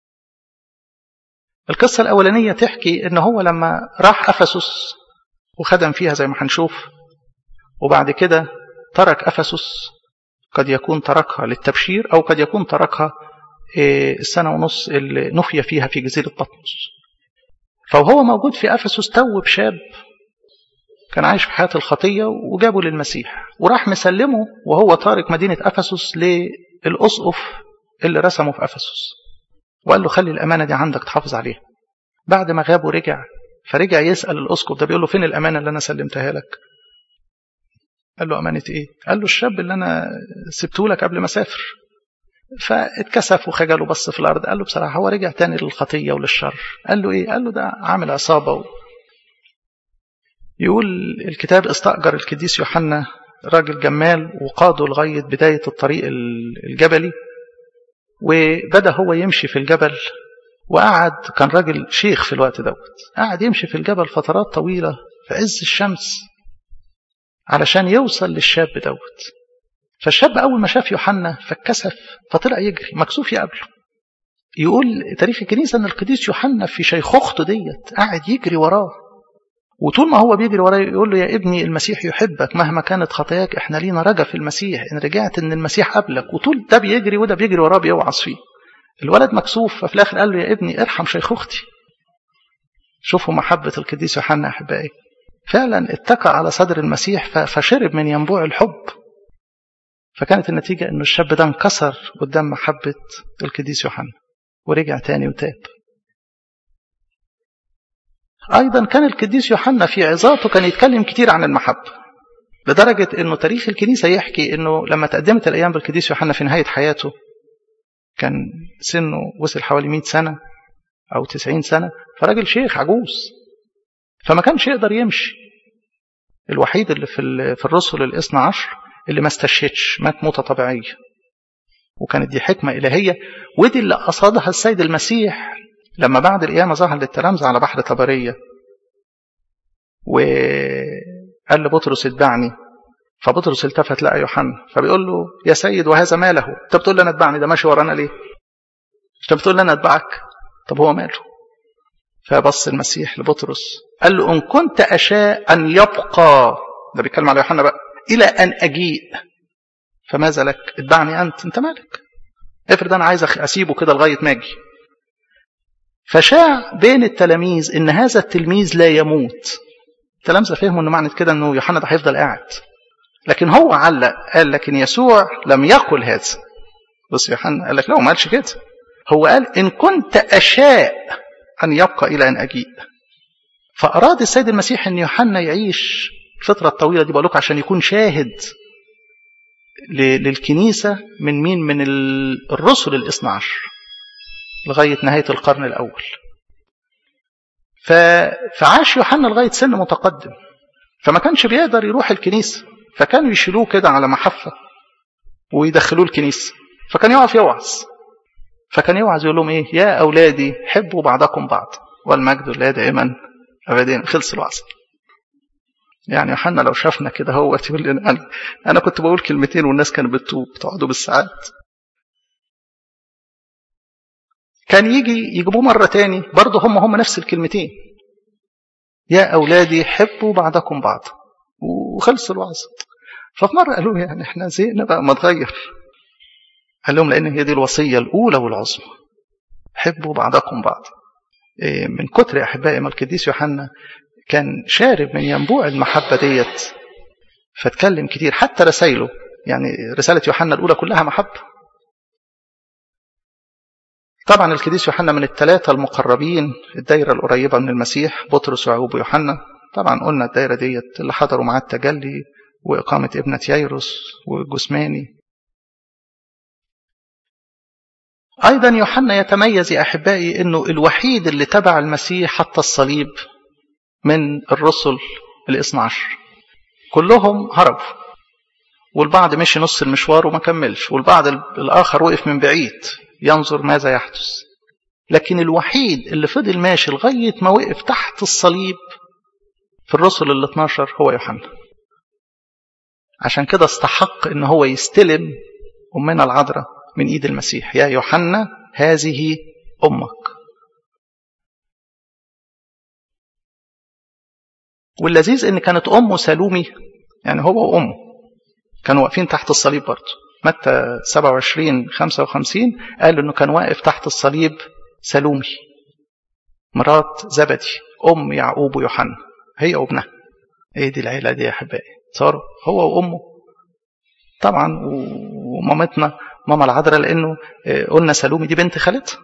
القصة الأولانية تحكي أنه هو لما راح أفسس وخدم فيها زي ما هنشوف وبعد كده ترك أفسس قد يكون تركها للتبشير أو قد يكون تركها السنة ونص اللي نفي فيها في جزيرة بطمس فهو موجود في أفسس توب شاب كان عايش في حياة الخطية وجابه للمسيح وراح مسلمه وهو تارك مدينة أفسس للأسقف اللي رسمه في أفسس وقال له خلي الأمانة دي عندك تحافظ عليها بعد ما غاب ورجع فرجع يسأل الأسقف ده بيقول له فين الأمانة اللي أنا سلمتها لك قال له أمانة إيه قال له الشاب اللي أنا سبته لك قبل ما أسافر فاتكسف وخجل وبص في الأرض قال له بصراحة هو رجع تاني للخطية وللشر قال له إيه قال له ده عامل عصابة و... يقول الكتاب استأجر القديس يوحنا راجل جمال وقاده لغاية بداية الطريق الجبلي وبدأ هو يمشي في الجبل وقعد كان راجل شيخ في الوقت دوت قعد يمشي في الجبل فترات طويلة في عز الشمس علشان يوصل للشاب دوت فالشاب أول ما شاف يوحنا فاتكسف فطلع يجري مكسوف يقابله يقول تاريخ الكنيسة أن القديس يوحنا في شيخوخته ديت قاعد يجري وراه وطول ما هو بيجري وراه يقول له يا ابني المسيح يحبك مهما كانت خطاياك احنا لينا رجا في المسيح ان رجعت ان المسيح قبلك وطول ده بيجري وده بيجري وراه بيوعظ فيه الولد مكسوف ففي الاخر قال له يا ابني ارحم شيخوختي شوفوا محبة القديس يوحنا احبائي فعلا اتكى على صدر المسيح فشرب من ينبوع الحب فكانت النتيجة أن الشاب ده انكسر قدام محبة القديس يوحنا ورجع تاني وتاب أيضا كان القديس يوحنا في عظاته كان يتكلم كتير عن المحبة لدرجة أنه تاريخ الكنيسة يحكي أنه لما تقدمت الأيام بالقديس يوحنا في نهاية حياته كان سنه وصل حوالي 100 سنة أو 90 سنة فراجل شيخ عجوز فما كانش يقدر يمشي الوحيد اللي في في الرسل الاثنى عشر اللي ما استشهدش مات موتة طبيعية وكانت دي حكمة إلهية ودي اللي قصدها السيد المسيح لما بعد القيامة ظهر للتلامذة على بحر طبرية وقال لبطرس اتبعني فبطرس التفت لقى يوحنا فبيقول له يا سيد وهذا ما له انت بتقول لي انا اتبعني ده ماشي ورانا ليه انت بتقول لي انا اتبعك طب هو ماله فبص المسيح لبطرس قال له ان كنت اشاء ان يبقى ده بيتكلم على يوحنا بقى الى ان اجيء فماذا لك اتبعني انت انت مالك افرض انا عايز اسيبه كده لغايه ما اجي فشاع بين التلاميذ ان هذا التلميذ لا يموت التلامذه فهموا ان معنى كده انه يوحنا ده هيفضل قاعد لكن هو علق قال لكن يسوع لم يقل هذا بص يوحنا قال لك لا هو ما قالش كده هو قال ان كنت اشاء ان يبقى الى ان اجيء فاراد السيد المسيح ان يوحنا يعيش الفتره الطويله دي بقول لكم عشان يكون شاهد للكنيسه من مين من الرسل الاثنى عشر لغايه نهايه القرن الاول فعاش يوحنا لغايه سن متقدم فما كانش بيقدر يروح الكنيسه فكانوا يشيلوه كده على محفه ويدخلوه الكنيسه فكان يقف يوعظ فكان يوعظ يقول لهم ايه يا اولادي حبوا بعضكم بعض والمجد لله دائما ابدا خلص الوعظ يعني يوحنا لو شافنا كده هو يقول لي انا انا كنت بقول كلمتين والناس كانت بتتوب تقعدوا بالساعات كان يجي يجيبوه مرة تاني برضه هم هم نفس الكلمتين يا أولادي حبوا بعضكم بعض وخلص الوعظ ففي مرة قالوا يعني احنا زهقنا بقى ما تغير قال لهم لأن هي دي الوصية الأولى والعظمى حبوا بعضكم بعض من كتر يا أحبائي ما القديس يوحنا كان شارب من ينبوع المحبة ديت فاتكلم كتير حتى رسائله يعني رسالة يوحنا الأولى كلها محبة طبعا القديس يوحنا من الثلاثة المقربين الدايرة القريبة من المسيح بطرس ويعقوب ويوحنا طبعا قلنا الدايرة ديت اللي حضروا معاه التجلي وإقامة ابنة ييروس والجسماني أيضا يوحنا يتميز يا أحبائي أنه الوحيد اللي تبع المسيح حتى الصليب من الرسل الاثنى عشر كلهم هربوا والبعض مشي نص المشوار وما كملش والبعض الآخر وقف من بعيد ينظر ماذا يحدث لكن الوحيد اللي فضل ماشي لغاية ما وقف تحت الصليب في الرسل ال 12 هو يوحنا عشان كده استحق ان هو يستلم أمنا العذراء من إيد المسيح يا يوحنا هذه أمك واللذيذ ان كانت امه سلومي يعني هو وامه كانوا واقفين تحت الصليب برضه متى 27 55 قال انه كان واقف تحت الصليب سلومي مرات زبدي ام يعقوب ويوحنا هي وابنها ايه دي العيله دي يا احبائي صاروا هو وامه طبعا ومامتنا ماما العذراء لانه قلنا سلومي دي بنت خالتها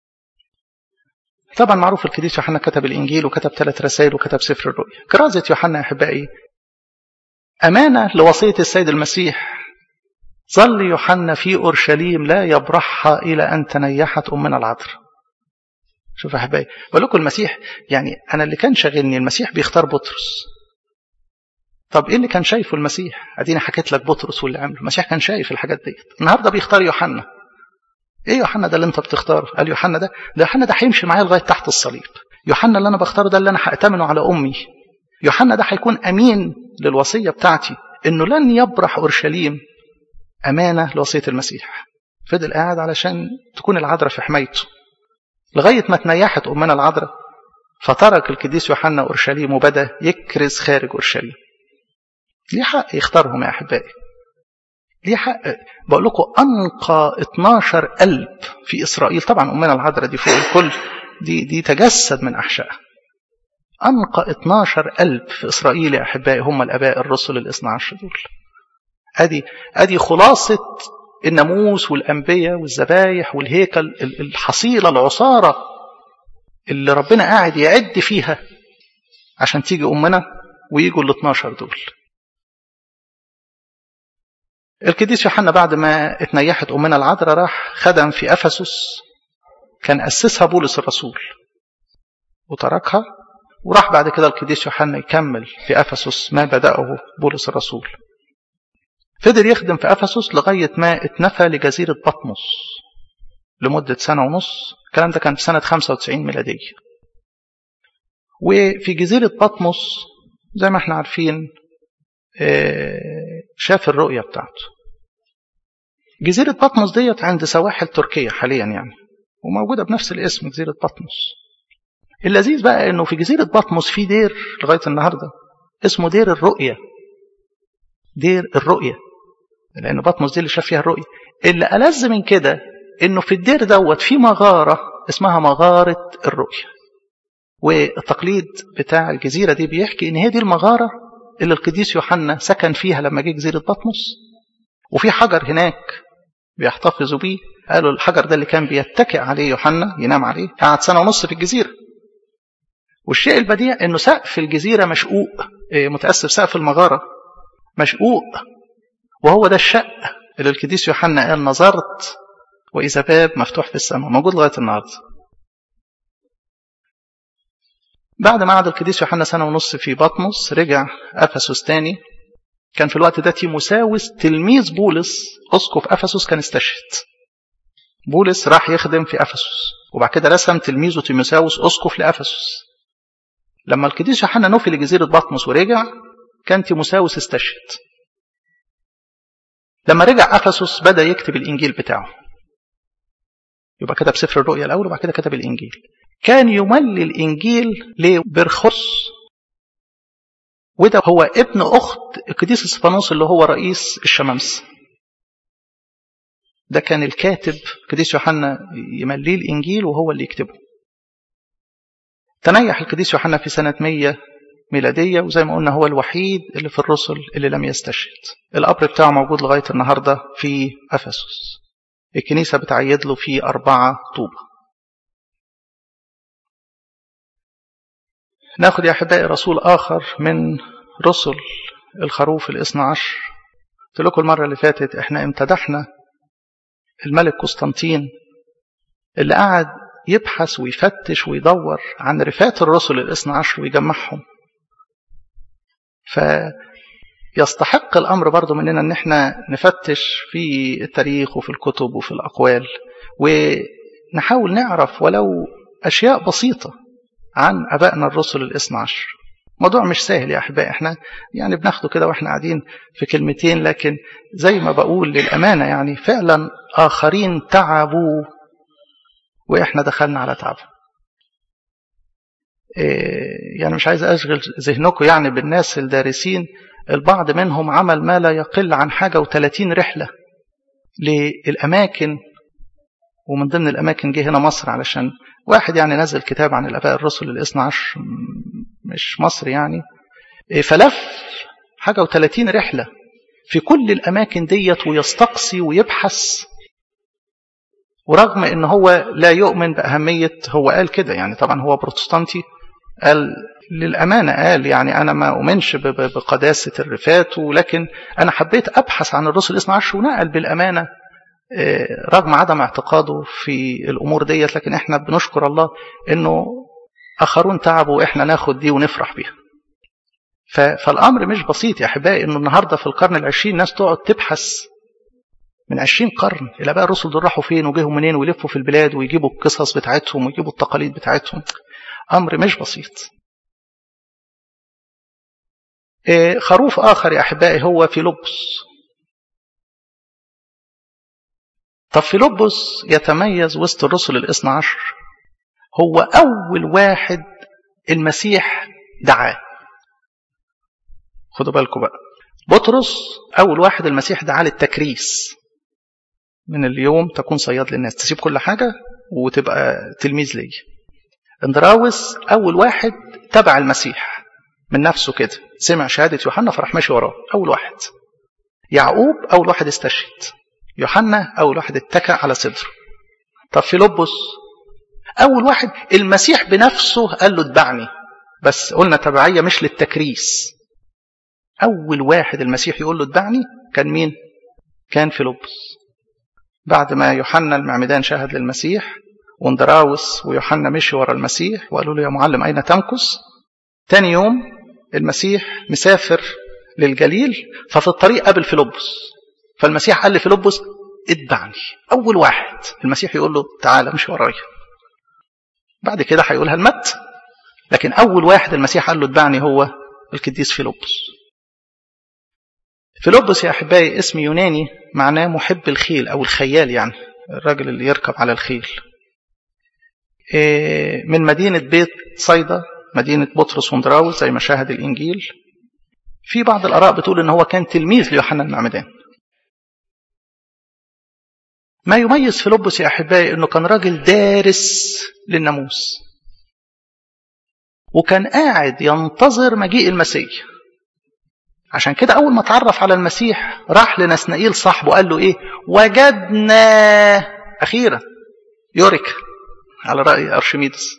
طبعا معروف القديس يوحنا كتب الانجيل وكتب ثلاث رسائل وكتب سفر الرؤيا كرازه يوحنا يا احبائي امانه لوصيه السيد المسيح ظل يوحنا في اورشليم لا يبرحها الى ان تنيحت امنا العذراء شوف يا احبائي بقول لكم المسيح يعني انا اللي كان شاغلني المسيح بيختار بطرس طب ايه اللي كان شايفه المسيح اديني حكيت لك بطرس واللي عمله المسيح كان شايف الحاجات ديت النهارده بيختار يوحنا ايه يوحنا ده اللي انت بتختاره قال يوحنا ده ده يوحنا ده هيمشي معايا لغايه تحت الصليب يوحنا اللي انا بختاره ده اللي انا هأتمنه على امي يوحنا ده هيكون امين للوصيه بتاعتي انه لن يبرح اورشليم امانه لوصيه المسيح فضل قاعد علشان تكون العذراء في حمايته لغايه ما تنيحت امنا العذراء فترك القديس يوحنا اورشليم وبدا يكرز خارج اورشليم ليه حق يختارهم يا احبائي ليه حق بقول لكم أنقى 12 قلب في إسرائيل طبعا أمنا العذراء دي فوق الكل دي دي تجسد من أحشائها أنقى 12 قلب في إسرائيل يا أحبائي هم الآباء الرسل الاثنى عشر دول أدي أدي خلاصة الناموس والأنبياء والذبايح والهيكل الحصيلة العصارة اللي ربنا قاعد يعد فيها عشان تيجي أمنا ويجوا ال 12 دول القديس يوحنا بعد ما اتنيحت أمنا العذراء راح خدم في أفسس كان أسسها بولس الرسول وتركها وراح بعد كده القديس يوحنا يكمل في أفسس ما بدأه بولس الرسول فضل يخدم في أفسس لغاية ما اتنفى لجزيرة بطمس لمدة سنة ونص الكلام ده كان في سنة 95 ميلادية وفي جزيرة بطمس زي ما احنا عارفين شاف الرؤية بتاعته جزيرة بطمس ديت عند سواحل تركيا حاليا يعني وموجودة بنفس الاسم جزيرة بطمس اللذيذ بقى انه في جزيرة بطمس في دير لغاية النهاردة اسمه دير الرؤية دير الرؤية لأن بطمس دي اللي شاف فيها الرؤية اللي ألذ من كده انه في الدير دوت في مغارة اسمها مغارة الرؤية والتقليد بتاع الجزيرة دي بيحكي ان هي دي المغارة اللي القديس يوحنا سكن فيها لما جه جزيرة بطمس وفي حجر هناك بيحتفظوا بيه قالوا الحجر ده اللي كان بيتكئ عليه يوحنا ينام عليه قعد سنة ونص في الجزيرة والشيء البديع انه سقف الجزيرة مشقوق متأسف سقف المغارة مشقوق وهو ده الشق اللي القديس يوحنا قال نظرت وإذا باب مفتوح في السماء موجود لغاية النهارده بعد ما قعد القديس يوحنا سنة ونص في بطمس رجع أفسس تاني كان في الوقت ده تيموساوس تلميذ بولس أسقف أفسس كان استشهد بولس راح يخدم في أفسس وبعد كده رسم تلميذه تيموساوس أسقف لأفسس لما القديس يوحنا نفي لجزيرة بطمس ورجع كان تيموساوس استشهد لما رجع أفسس بدأ يكتب الإنجيل بتاعه يبقى كتب سفر الرؤيا الأول وبعد كده كتب الإنجيل كان يملي الإنجيل لبرخص وده هو ابن أخت القديس اسفانوس اللي هو رئيس الشمامسة ده كان الكاتب القديس يوحنا يمليه الإنجيل وهو اللي يكتبه تنيح القديس يوحنا في سنة 100 ميلادية وزي ما قلنا هو الوحيد اللي في الرسل اللي لم يستشهد القبر بتاعه موجود لغاية النهاردة في أفسس الكنيسة بتعيد له فيه أربعة طوبة ناخد يا أحبائي رسول آخر من رسل الخروف الاثنى عشر قلت لكم المرة اللي فاتت احنا امتدحنا الملك قسطنطين اللي قعد يبحث ويفتش ويدور عن رفات الرسل الاثنى عشر ويجمعهم يستحق الأمر برضو مننا أن احنا نفتش في التاريخ وفي الكتب وفي الأقوال ونحاول نعرف ولو أشياء بسيطة عن أبائنا الرسل الاثنى عشر موضوع مش سهل يا أحبائي احنا يعني بناخده كده واحنا قاعدين في كلمتين لكن زي ما بقول للأمانة يعني فعلا آخرين تعبوا وإحنا دخلنا على تعب إيه يعني مش عايز أشغل ذهنكم يعني بالناس الدارسين البعض منهم عمل ما لا يقل عن حاجة وثلاثين رحلة للأماكن ومن ضمن الأماكن جه هنا مصر علشان واحد يعني نزل كتاب عن الآباء الرسل الاثنى عشر مش مصر يعني فلف حاجة وثلاثين رحلة في كل الأماكن ديت ويستقصي ويبحث ورغم ان هو لا يؤمن بأهمية هو قال كده يعني طبعا هو بروتستانتي قال للأمانة قال يعني أنا ما أؤمنش بقداسة الرفات ولكن أنا حبيت أبحث عن الرسل الاثنى عشر ونقل بالأمانة رغم عدم اعتقاده في الأمور ديت لكن احنا بنشكر الله انه آخرون تعبوا واحنا ناخد دي ونفرح بيها فالأمر مش بسيط يا أحبائي انه النهاردة في القرن العشرين ناس تقعد تبحث من عشرين قرن الآباء الرسل دول راحوا فين وجيهم منين ويلفوا في البلاد ويجيبوا القصص بتاعتهم ويجيبوا التقاليد بتاعتهم أمر مش بسيط خروف آخر يا أحبائي هو فيلبس طب فيلبس يتميز وسط الرسل الاثنى عشر هو أول واحد المسيح دعاه خدوا بالكم بقى بطرس أول واحد المسيح دعاه للتكريس من اليوم تكون صياد للناس تسيب كل حاجة وتبقى تلميذ لي اندراوس أول واحد تبع المسيح من نفسه كده سمع شهادة يوحنا فراح ماشي وراه أول واحد يعقوب أول واحد استشهد يوحنا أول واحد اتكى على صدره طب فيلبس أول واحد المسيح بنفسه قال له اتبعني بس قلنا تبعية مش للتكريس أول واحد المسيح يقول له اتبعني كان مين؟ كان فيلبس بعد ما يوحنا المعمدان شهد للمسيح واندراوس ويوحنا مشي ورا المسيح وقالوا له يا معلم أين تمكث؟ تاني يوم المسيح مسافر للجليل ففي الطريق قابل فيلبس فالمسيح قال لفيلبس اتبعني أول واحد المسيح يقول له تعالى مش ورايا بعد كده هيقولها المت لكن أول واحد المسيح قال له اتبعني هو القديس فيلبس فيلبس يا أحبائي اسم يوناني معناه محب الخيل أو الخيال يعني الراجل اللي يركب على الخيل من مدينة بيت صيدا مدينة بطرس وندراوس زي ما شاهد الإنجيل في بعض الآراء بتقول إن هو كان تلميذ ليوحنا المعمدان ما يميز فيلبس يا أحبائي أنه كان راجل دارس للناموس وكان قاعد ينتظر مجيء المسيح عشان كده أول ما تعرف على المسيح راح لنسنائيل صاحبه قال له إيه وجدنا أخيرا يوريك على رأي أرشميدس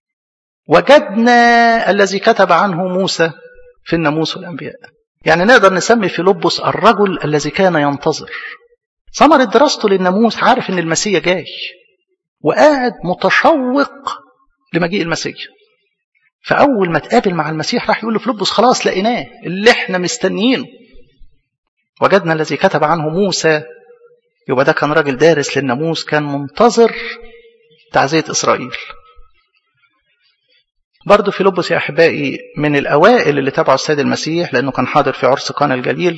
وجدنا الذي كتب عنه موسى في الناموس والأنبياء يعني نقدر نسمي فيلبس الرجل الذي كان ينتظر ثمرة دراسته للناموس عارف ان المسيح جاي وقاعد متشوق لمجيء المسيح فأول ما تقابل مع المسيح راح يقول لفلبس خلاص لقيناه اللي احنا مستنيينه وجدنا الذي كتب عنه موسى يبقى ده كان راجل دارس للناموس كان منتظر تعزية إسرائيل برضه فيلبس يا أحبائي من الأوائل اللي تبعوا السيد المسيح لأنه كان حاضر في عرس قانا الجليل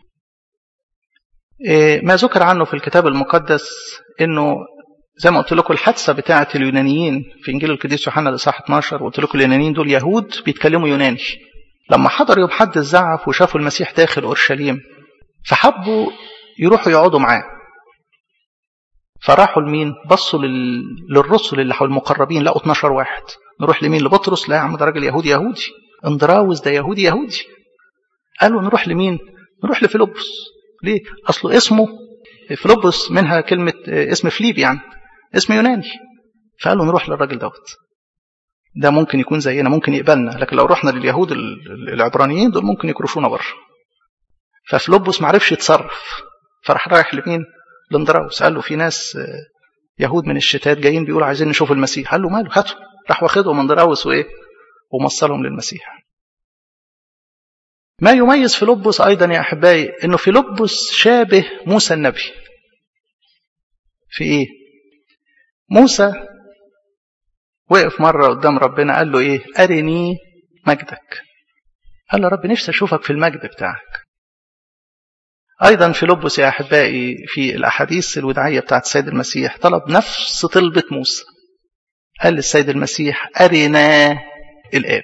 ما ذكر عنه في الكتاب المقدس انه زي ما قلت لكم الحادثه بتاعه اليونانيين في انجيل القديس يوحنا الاصحاح 12 وقلت لكم اليونانيين دول يهود بيتكلموا يوناني لما حضروا يوم حد الزعف وشافوا المسيح داخل اورشليم فحبوا يروحوا يقعدوا معاه فراحوا لمين بصوا لل... للرسل اللي حول المقربين لقوا 12 واحد نروح لمين لبطرس لا يا عم ده راجل يهودي يهودي اندراوس ده يهودي يهودي قالوا نروح لمين نروح لفيلبس ليه اصله اسمه فيلبس منها كلمه اسم فليب يعني اسم يوناني فقالوا نروح للراجل دوت ده ممكن يكون زينا ممكن يقبلنا لكن لو رحنا لليهود العبرانيين دول ممكن يكرشونا بره ففلوبوس ما عرفش يتصرف فراح رايح لمين لاندراوس قال له في ناس يهود من الشتات جايين بيقولوا عايزين نشوف المسيح قال له ماله هاتوا راح واخدهم اندراوس وايه وموصلهم للمسيح ما يميز فيلبس أيضا يا أحبائي أنه فيلبس شابه موسى النبي في إيه؟ موسى وقف مرة قدام ربنا قال له إيه؟ أرني مجدك قال له رب نفسي أشوفك في المجد بتاعك أيضا فيلبس يا أحبائي في الأحاديث الوداعية بتاعت السيد المسيح طلب نفس طلبة موسى قال للسيد المسيح أرنا الآب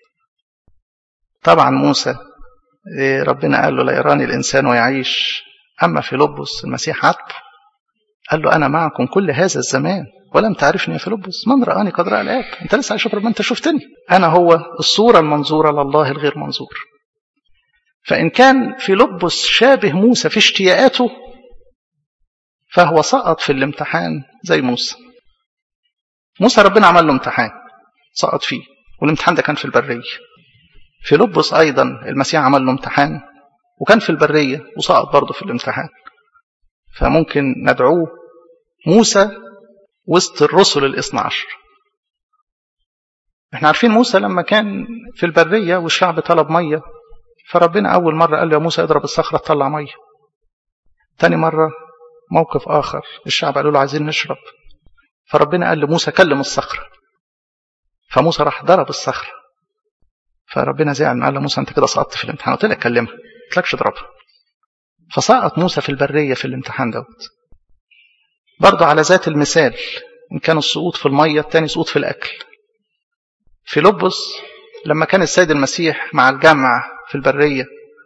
طبعا موسى ربنا قال له لا يراني الإنسان ويعيش أما فيلبس المسيح عاتبه قال له أنا معكم كل هذا الزمان ولم تعرفني يا فيلبس من رآني قد رأى الآب أنت لسه عايش ربنا أنت شفتني أنا هو الصورة المنظورة لله الغير منظور فإن كان فيلبس شابه موسى في اشتياقاته فهو سقط في الامتحان زي موسى موسى ربنا عمل له امتحان سقط فيه والامتحان ده كان في البرية فيلبس أيضا المسيح عمل له امتحان وكان في البرية وسقط برضه في الامتحان فممكن ندعوه موسى وسط الرسل الاثنى عشر احنا عارفين موسى لما كان في البرية والشعب طلب مية فربنا أول مرة قال له يا موسى اضرب الصخرة تطلع مية تاني مرة موقف آخر الشعب قالوا له عايزين نشرب فربنا قال لموسى كلم الصخرة فموسى راح ضرب الصخرة فربنا زعل قال له موسى انت كده سقطت في الامتحان قلت لك كلمها قلت لكش اضربها فسقط موسى في البرية في الامتحان دوت برضه على ذات المثال إن كان السقوط في المية التاني سقوط في الأكل في لبس لما كان السيد المسيح مع الجمع في البرية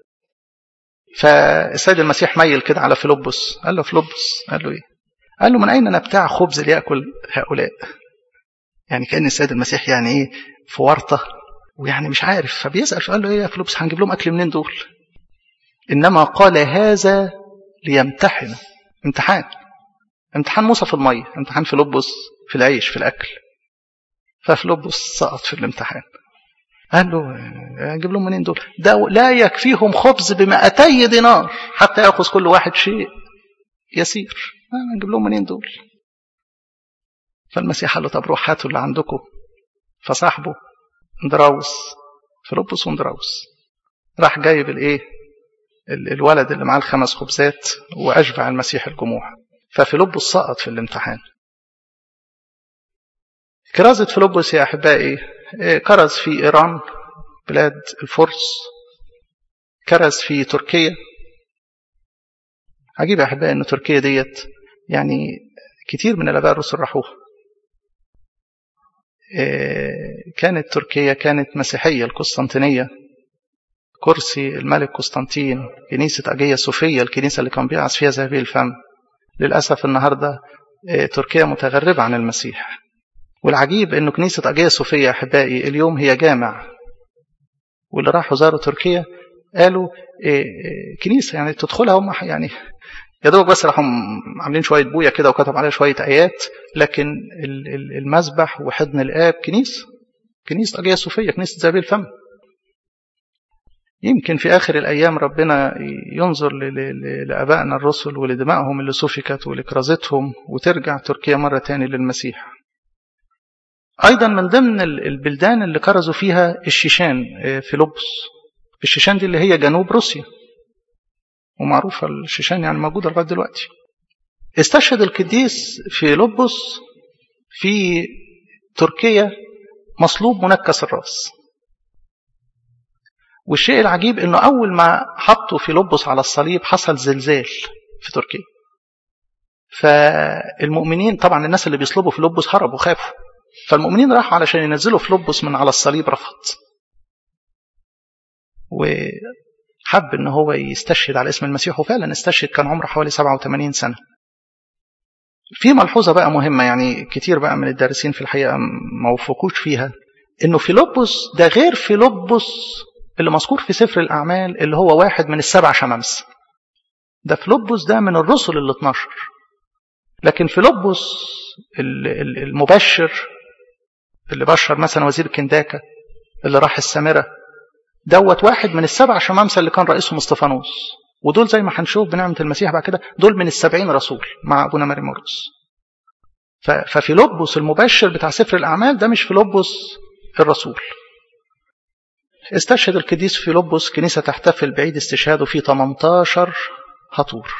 فالسيد المسيح ميل كده على فيلبس قال له فيلبس قال له ايه قال له من اين نبتاع خبز ليأكل هؤلاء يعني كأن السيد المسيح يعني ايه في ورطة ويعني مش عارف فبيسأل قال له ايه يا فيلبس هنجيب لهم اكل منين دول انما قال هذا ليمتحن امتحان امتحان موسى في المية امتحان فيلبس في العيش في الاكل ففيلبس سقط في الامتحان قال له اجيب لهم منين دول ده لا يكفيهم خبز بمئتي دينار حتى ياخذ كل واحد شيء يسير اجيب لهم منين دول فالمسيح قال له طب روح هاتوا اللي عندكم فصاحبه اندراوس فيلبس واندراوس راح جايب الايه الولد اللي معاه الخمس خبزات واشبع المسيح الجموع ففيلبس سقط في الامتحان كرازة فيلبس يا أحبائي كرز في إيران بلاد الفرس كرز في تركيا عجيب يا أحبائي أن تركيا ديت يعني كتير من الآباء الرسل راحوها كانت تركيا كانت مسيحية القسطنطينية كرسي الملك قسطنطين كنيسة أجية صوفية الكنيسة اللي كان بيعص فيها ذهبي الفم للأسف النهاردة تركيا متغربة عن المسيح والعجيب أنه كنيسة أجية صوفية يا أحبائي اليوم هي جامع واللي راحوا زاروا تركيا قالوا إيه كنيسة يعني تدخلها هم يعني يا دوب بس راحوا عاملين شوية بويا كده وكتب عليها شوية آيات لكن المذبح وحضن الآب كنيسة كنيسة أجية صوفية كنيسة زابيل الفم يمكن في آخر الأيام ربنا ينظر لآبائنا الرسل ولدمائهم اللي سفكت ولكرازتهم وترجع تركيا مرة تاني للمسيح أيضا من ضمن البلدان اللي كرزوا فيها الشيشان في لبس الشيشان دي اللي هي جنوب روسيا ومعروفة الشيشان يعني موجودة لغاية دلوقتي استشهد القديس في لبس في تركيا مصلوب منكس الراس والشيء العجيب انه اول ما حطوا في لبس على الصليب حصل زلزال في تركيا فالمؤمنين طبعا الناس اللي بيصلبوا في لبس هربوا خافوا فالمؤمنين راحوا علشان ينزلوا فلوبس من على الصليب رفض وحب ان هو يستشهد على اسم المسيح وفعلا استشهد كان عمره حوالي 87 سنة في ملحوظة بقى مهمة يعني كتير بقى من الدارسين في الحقيقة ما وفقوش فيها انه فيلبس ده غير فيلبس اللي مذكور في سفر الأعمال اللي هو واحد من السبع شمامسة ده فيلبس ده من الرسل ال 12 لكن فيلبس المبشر اللي بشر مثلا وزير كنداكا اللي راح السامرة دوت واحد من السبع شمامسة اللي كان رئيسهم اسطفانوس ودول زي ما هنشوف بنعمة المسيح بعد كده دول من السبعين رسول مع أبونا ماري مورس ففيلبس المبشر بتاع سفر الأعمال ده مش فيلبس الرسول استشهد القديس فيلبس كنيسة تحتفل بعيد استشهاده في 18 هطور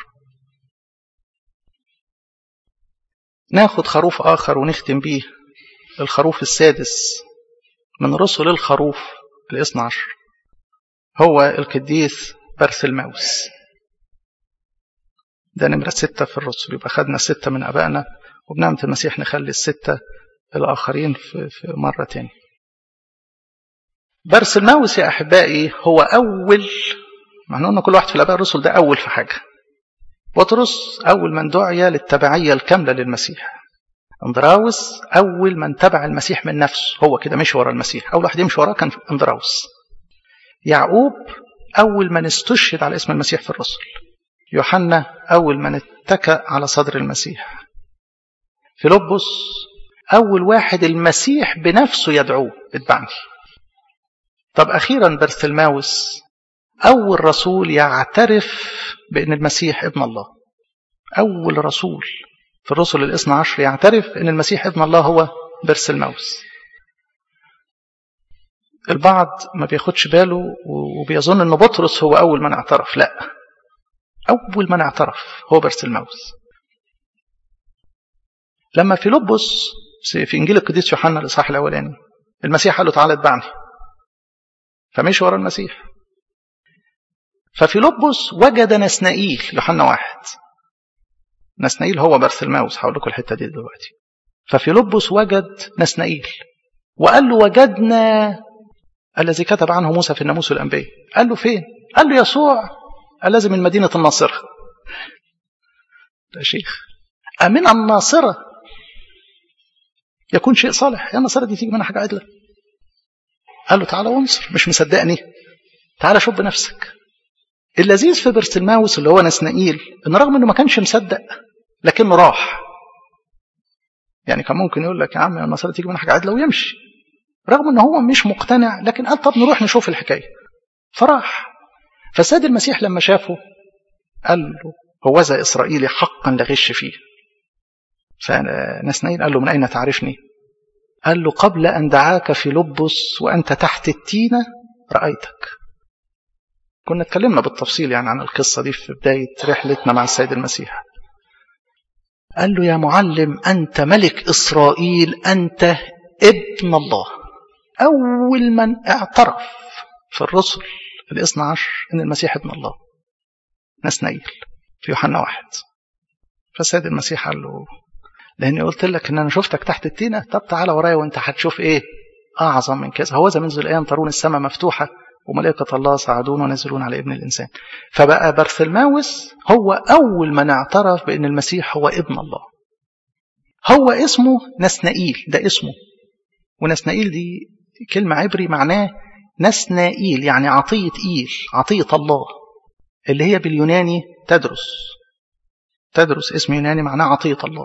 ناخد خروف آخر ونختم بيه الخروف السادس من رسل الخروف الاثنى عشر هو القديس برسلماوس ده نمرة ستة في الرسل يبقى خدنا ستة من أبائنا وبنعمة المسيح نخلي الستة الآخرين في, في مرة تاني برسلماوس يا أحبائي هو أول معنى أن كل واحد في الآباء الرسل ده أول في حاجة بطرس أول من دعي للتبعية الكاملة للمسيح اندراوس أول من تبع المسيح من نفسه هو كده مشي ورا المسيح أول واحد يمشي وراه كان اندراوس يعقوب أول من استشهد على اسم المسيح في الرسل يوحنا أول من اتكأ على صدر المسيح فيلبس أول واحد المسيح بنفسه يدعوه اتبعني طب أخيرا برثلماوس أول رسول يعترف بأن المسيح ابن الله أول رسول في الرسل الاثنى عشر يعترف أن المسيح ابن الله هو برسلماوس البعض ما بياخدش باله وبيظن أن بطرس هو أول من اعترف لا أول من اعترف هو برسلماوس لما فيلبس في إنجيل القديس يوحنا الإصحاح الأولاني المسيح قال له تعالى اتبعني فمشي ورا المسيح ففيلبس وجد نسنائيل يوحنا واحد نسنائيل هو برسلماوس هقول لكم الحته دي دلوقتي ففيلبس وجد نسنائيل وقال له وجدنا الذي كتب عنه موسى في الناموس الانبياء قال له فين قال له يسوع الذي من مدينه الناصره يا شيخ امن الناصره يكون شيء صالح يا الناصره دي تيجي منها حاجه عدله قال له تعالى وانصر مش مصدقني تعالى شوف بنفسك اللذيذ في برسلماوس اللي هو نسنائيل ان رغم انه ما كانش مصدق لكنه راح يعني كان ممكن يقول لك يا عم النصارى تيجي من حاجه عدله ويمشي رغم ان هو مش مقتنع لكن قال طب نروح نشوف الحكايه فراح فساد المسيح لما شافه قال له هو ذا اسرائيلي حقا لغش فيه فنسنائيل قال له من اين تعرفني قال له قبل ان دعاك في لبس وانت تحت التينه رايتك كنا اتكلمنا بالتفصيل يعني عن القصة دي في بداية رحلتنا مع السيد المسيح قال له يا معلم أنت ملك إسرائيل أنت ابن الله أول من اعترف في الرسل الاثنى عشر أن المسيح ابن الله نسنيل في يوحنا واحد فالسيد المسيح قال له لأني قلت لك إن أنا شفتك تحت التينة طب تعالى ورايا وأنت هتشوف إيه أعظم من كذا هو منذ الآن ترون السماء مفتوحة وملائكة الله صعدون ونزلون على ابن الإنسان فبقى برثلماوس هو أول من اعترف بأن المسيح هو ابن الله هو اسمه نسنائيل ده اسمه ونسنائيل دي كلمة عبري معناه نسنائيل يعني عطية إيل عطية الله اللي هي باليوناني تدرس تدرس اسم يوناني معناه عطية الله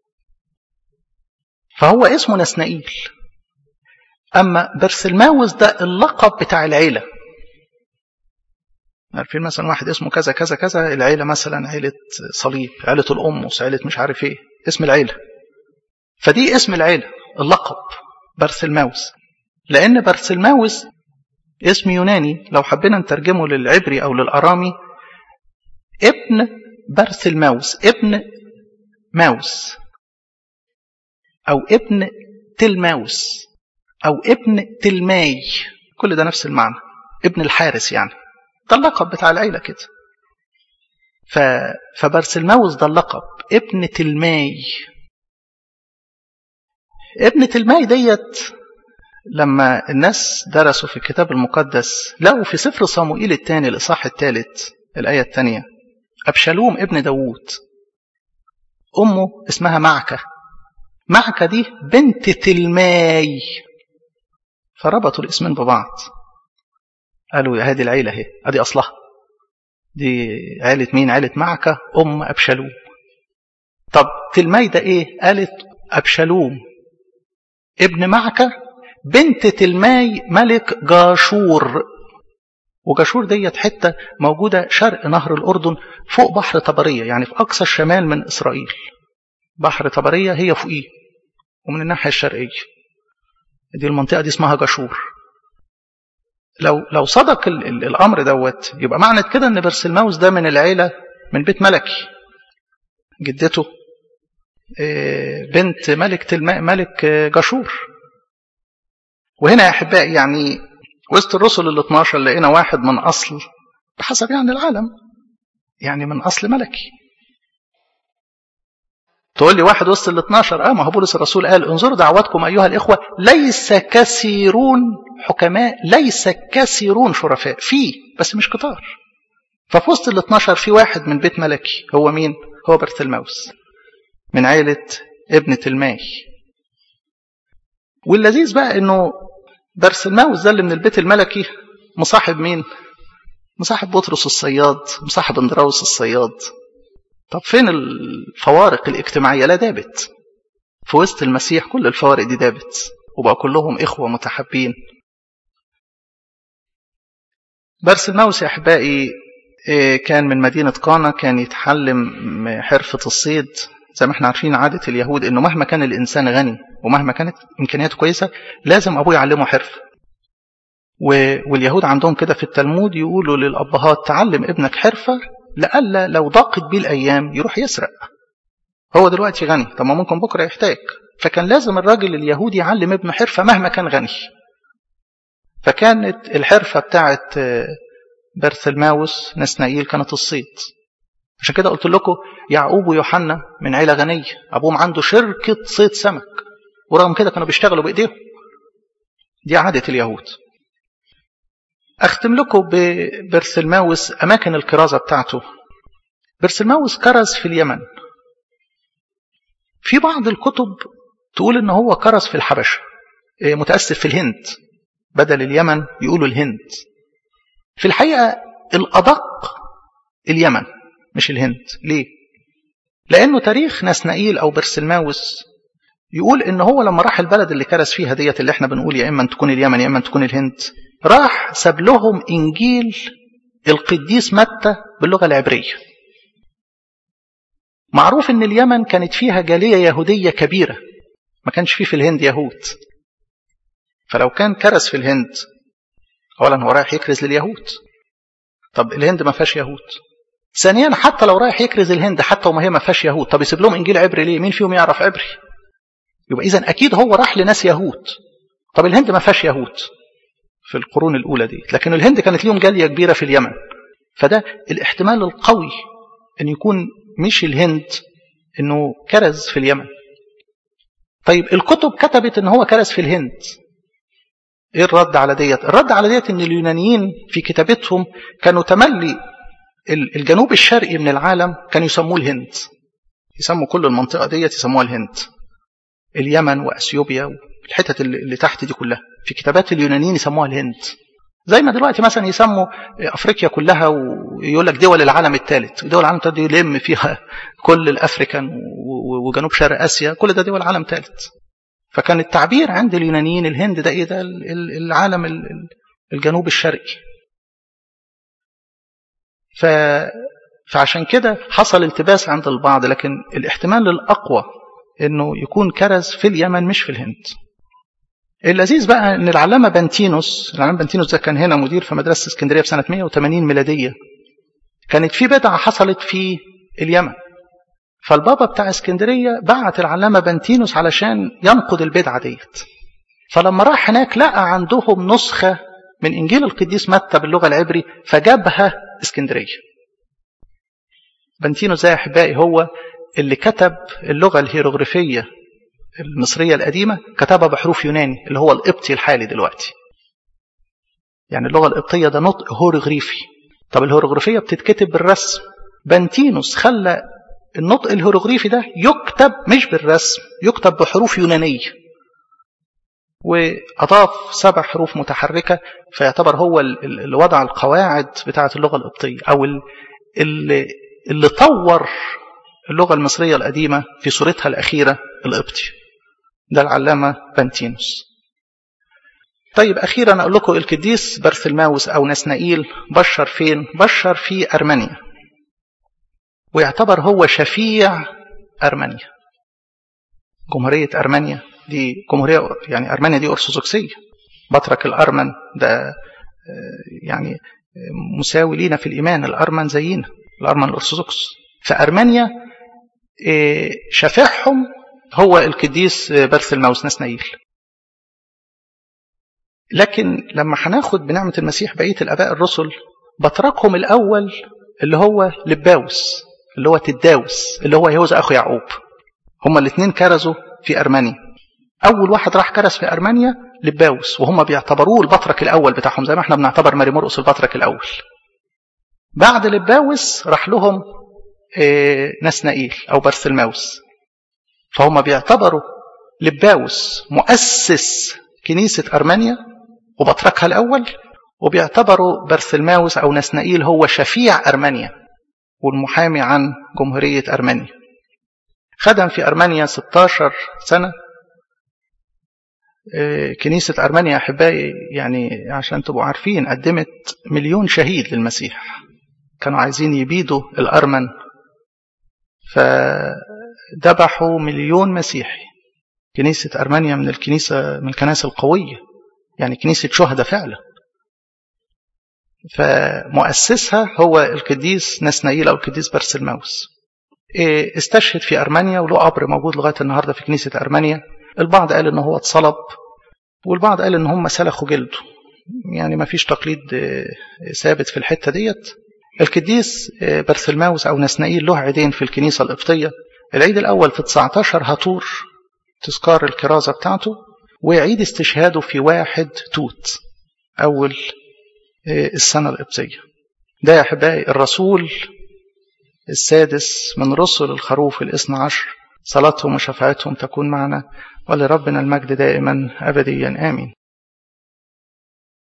فهو اسمه نسنائيل أما برسلماوس ده اللقب بتاع العيلة عارفين مثلا واحد اسمه كذا كذا كذا العيلة مثلا عيلة صليب عيلة الأمس عيلة مش عارف ايه اسم العيلة فدي اسم العيلة اللقب برسلماوس لأن برسلماوس اسم يوناني لو حبينا نترجمه للعبري أو للأرامي ابن برسلماوس ابن ماوس أو ابن تلماوس أو ابن تلماي كل ده نفس المعنى ابن الحارس يعني ده اللقب بتاع العيلة كده ف... فبرسلماوس ده اللقب ابن تلماي ابن تلماي ديت لما الناس درسوا في الكتاب المقدس لقوا في سفر صموئيل الثاني الإصحاح الثالث الآية الثانية أبشالوم ابن داوود أمه اسمها معكة معكة دي بنت تلماي فربطوا الاسمين ببعض قالوا يا هذه العيلة اهي ادي اصلها دي عيلة مين عيلة معكة ام ابشالوم طب تلماي ده ايه قالت ابشالوم ابن معكة بنت تلماي ملك جاشور وجاشور ديت حتة موجودة شرق نهر الأردن فوق بحر طبرية يعني في أقصى الشمال من إسرائيل بحر طبرية هي فوقيه ومن الناحية الشرقية دي المنطقة دي اسمها جاشور لو لو صدق ال ال الامر دوت يبقى معنى كده ان برسلماوس ده من العيله من بيت ملكي جدته بنت ملكة الماء ملك جاشور وهنا يا احبائي يعني وسط الرسل ال 12 لقينا واحد من اصل بحسب يعني العالم يعني من اصل ملكي تقول لي واحد وسط ال 12 اه ما هو بولس الرسول قال انظروا دعواتكم ايها الاخوه ليس كثيرون حكماء ليس كثيرون شرفاء في بس مش كتار ففي وسط ال 12 في واحد من بيت ملكي هو مين؟ هو برتلماوس من عيلة ابنة الماي واللذيذ بقى انه برسلماوس ده اللي من البيت الملكي مصاحب مين؟ مصاحب بطرس الصياد مصاحب اندراوس الصياد طب فين الفوارق الاجتماعية لا دابت في وسط المسيح كل الفوارق دي دابت وبقى كلهم إخوة متحابين برسلماوس يا أحبائي كان من مدينة قانا كان يتحلم حرفة الصيد زي ما احنا عارفين عادة اليهود انه مهما كان الانسان غني ومهما كانت امكانياته كويسة لازم ابوه يعلمه حرفة واليهود عندهم كده في التلمود يقولوا للابهات تعلم ابنك حرفة لألا لو ضاقت بيه الايام يروح يسرق هو دلوقتي غني طب ما ممكن بكره يحتاج فكان لازم الراجل اليهودي يعلم ابنه حرفة مهما كان غني فكانت الحرفة بتاعت برثلماوس نسنائيل كانت الصيد عشان كده قلت لكم يعقوب ويوحنا من عيلة غنية أبوهم عنده شركة صيد سمك ورغم كده كانوا بيشتغلوا بإيديهم دي عادة اليهود أختم لكم ببرثلماوس أماكن الكرازة بتاعته برثلماوس كرز في اليمن في بعض الكتب تقول إن هو كرز في الحبشة متأسف في الهند بدل اليمن يقولوا الهند في الحقيقة الأدق اليمن مش الهند ليه؟ لأنه تاريخ نسنائيل أو برسلماوس يقول إن هو لما راح البلد اللي كرس فيها ديت اللي احنا بنقول يا إما أن تكون اليمن يا إما أن تكون الهند راح ساب لهم إنجيل القديس متى باللغة العبرية معروف إن اليمن كانت فيها جالية يهودية كبيرة ما كانش فيه في الهند يهود فلو كان كرس في الهند اولا هو رايح يكرز لليهود طب الهند ما فيهاش يهود ثانيا حتى لو رايح يكرز الهند حتى وما هي ما فيهاش يهود طب يسيب لهم انجيل عبري ليه مين فيهم يعرف عبري يبقى اذا اكيد هو راح لناس يهود طب الهند ما فيهاش يهود في القرون الاولى دي لكن الهند كانت ليهم جاليه كبيره في اليمن فده الاحتمال القوي ان يكون مش الهند انه كرز في اليمن طيب الكتب كتبت ان هو كرز في الهند ايه الرد على ديت الرد على ديت ان اليونانيين في كتابتهم كانوا تملي الجنوب الشرقي من العالم كانوا يسموه الهند يسموا كل المنطقة ديت يسموها الهند اليمن وأثيوبيا الحتت اللي تحت دي كلها في كتابات اليونانيين يسموها الهند زي ما دلوقتي مثلا يسموا افريقيا كلها ويقول لك دول العالم الثالث دول العالم الثالث دي يلم فيها كل الافريكان وجنوب شرق اسيا كل ده دول عالم ثالث فكان التعبير عند اليونانيين الهند ده ايه ده العالم الجنوب الشرقي ف فعشان كده حصل التباس عند البعض لكن الاحتمال الاقوى انه يكون كرز في اليمن مش في الهند اللذيذ بقى ان العلامه بنتينوس العلامه بنتينوس ده كان هنا مدير في مدرسه اسكندريه في سنه 180 ميلاديه كانت في بدعه حصلت في اليمن فالبابا بتاع اسكندريه بعت العلامه بنتينوس علشان ينقض البدعه ديت فلما راح هناك لقى عندهم نسخه من انجيل القديس متى باللغه العبري فجابها اسكندريه بنتينوس ده يا احبائي هو اللي كتب اللغه الهيروغليفيه المصريه القديمه كتبها بحروف يوناني اللي هو القبطي الحالي دلوقتي يعني اللغه القبطيه ده نطق هيروغليفي طب الهيروغليفيه بتتكتب بالرسم بنتينوس خلى النطق الهيروغليفي ده يكتب مش بالرسم يكتب بحروف يونانية وأضاف سبع حروف متحركة فيعتبر هو اللي وضع القواعد بتاعة اللغة القبطية أو اللي, اللي طور اللغة المصرية القديمة في صورتها الأخيرة القبطي ده العلامة بنتينوس طيب أخيرا أقول لكم القديس برثلماوس أو نسنائيل بشر فين؟ بشر في أرمينيا ويعتبر هو شفيع أرمينيا جمهورية أرمينيا دي جمهورية يعني أرمينيا دي أرثوذكسية بطرك الأرمن ده يعني مساوي لينا في الإيمان الأرمن زينا الأرمن الأرثوذكس فأرمانيا شفيعهم هو القديس برثلماوس نسنايل لكن لما هناخد بنعمة المسيح بقية الآباء الرسل بطرقهم الأول اللي هو لباوس اللي هو تداوس اللي هو يهوذا أخو يعقوب هما الاثنين كرزوا في أرمانيا أول واحد راح كرز في أرمانيا لباوس وهم بيعتبروه البطرك الأول بتاعهم زي ما احنا بنعتبر ماري مرقس البطرك الأول بعد لباوس راح لهم اه نسنائيل أو برثلماوس فهم بيعتبروا لباوس مؤسس كنيسة أرمانيا وبطركها الأول وبيعتبروا برثلماوس أو نسنائيل هو شفيع أرمانيا والمحامي عن جمهورية أرمانيا خدم في أرمانيا 16 سنة كنيسة أرمانيا أحبائي يعني عشان تبقوا عارفين قدمت مليون شهيد للمسيح كانوا عايزين يبيدوا الأرمن فذبحوا مليون مسيحي كنيسة أرمانيا من الكنيسة من الكنائس القوية يعني كنيسة شهداء فعلا فمؤسسها هو القديس نسنائيل أو القديس برسلماوس استشهد في أرمانيا وله قبر موجود لغاية النهاردة في كنيسة أرمانيا البعض قال إن هو اتصلب والبعض قال إن هم سلخوا جلده يعني ما فيش تقليد ثابت في الحتة ديت القديس برسلماوس أو نسنائيل له عيدين في الكنيسة القبطية العيد الأول في 19 هطور تذكار الكرازة بتاعته وعيد استشهاده في واحد توت أول السنة القبطية ده يا أحبائي الرسول السادس من رسل الخروف الاثنى عشر صلاتهم وشفاعتهم تكون معنا ولربنا المجد دائما أبديا آمين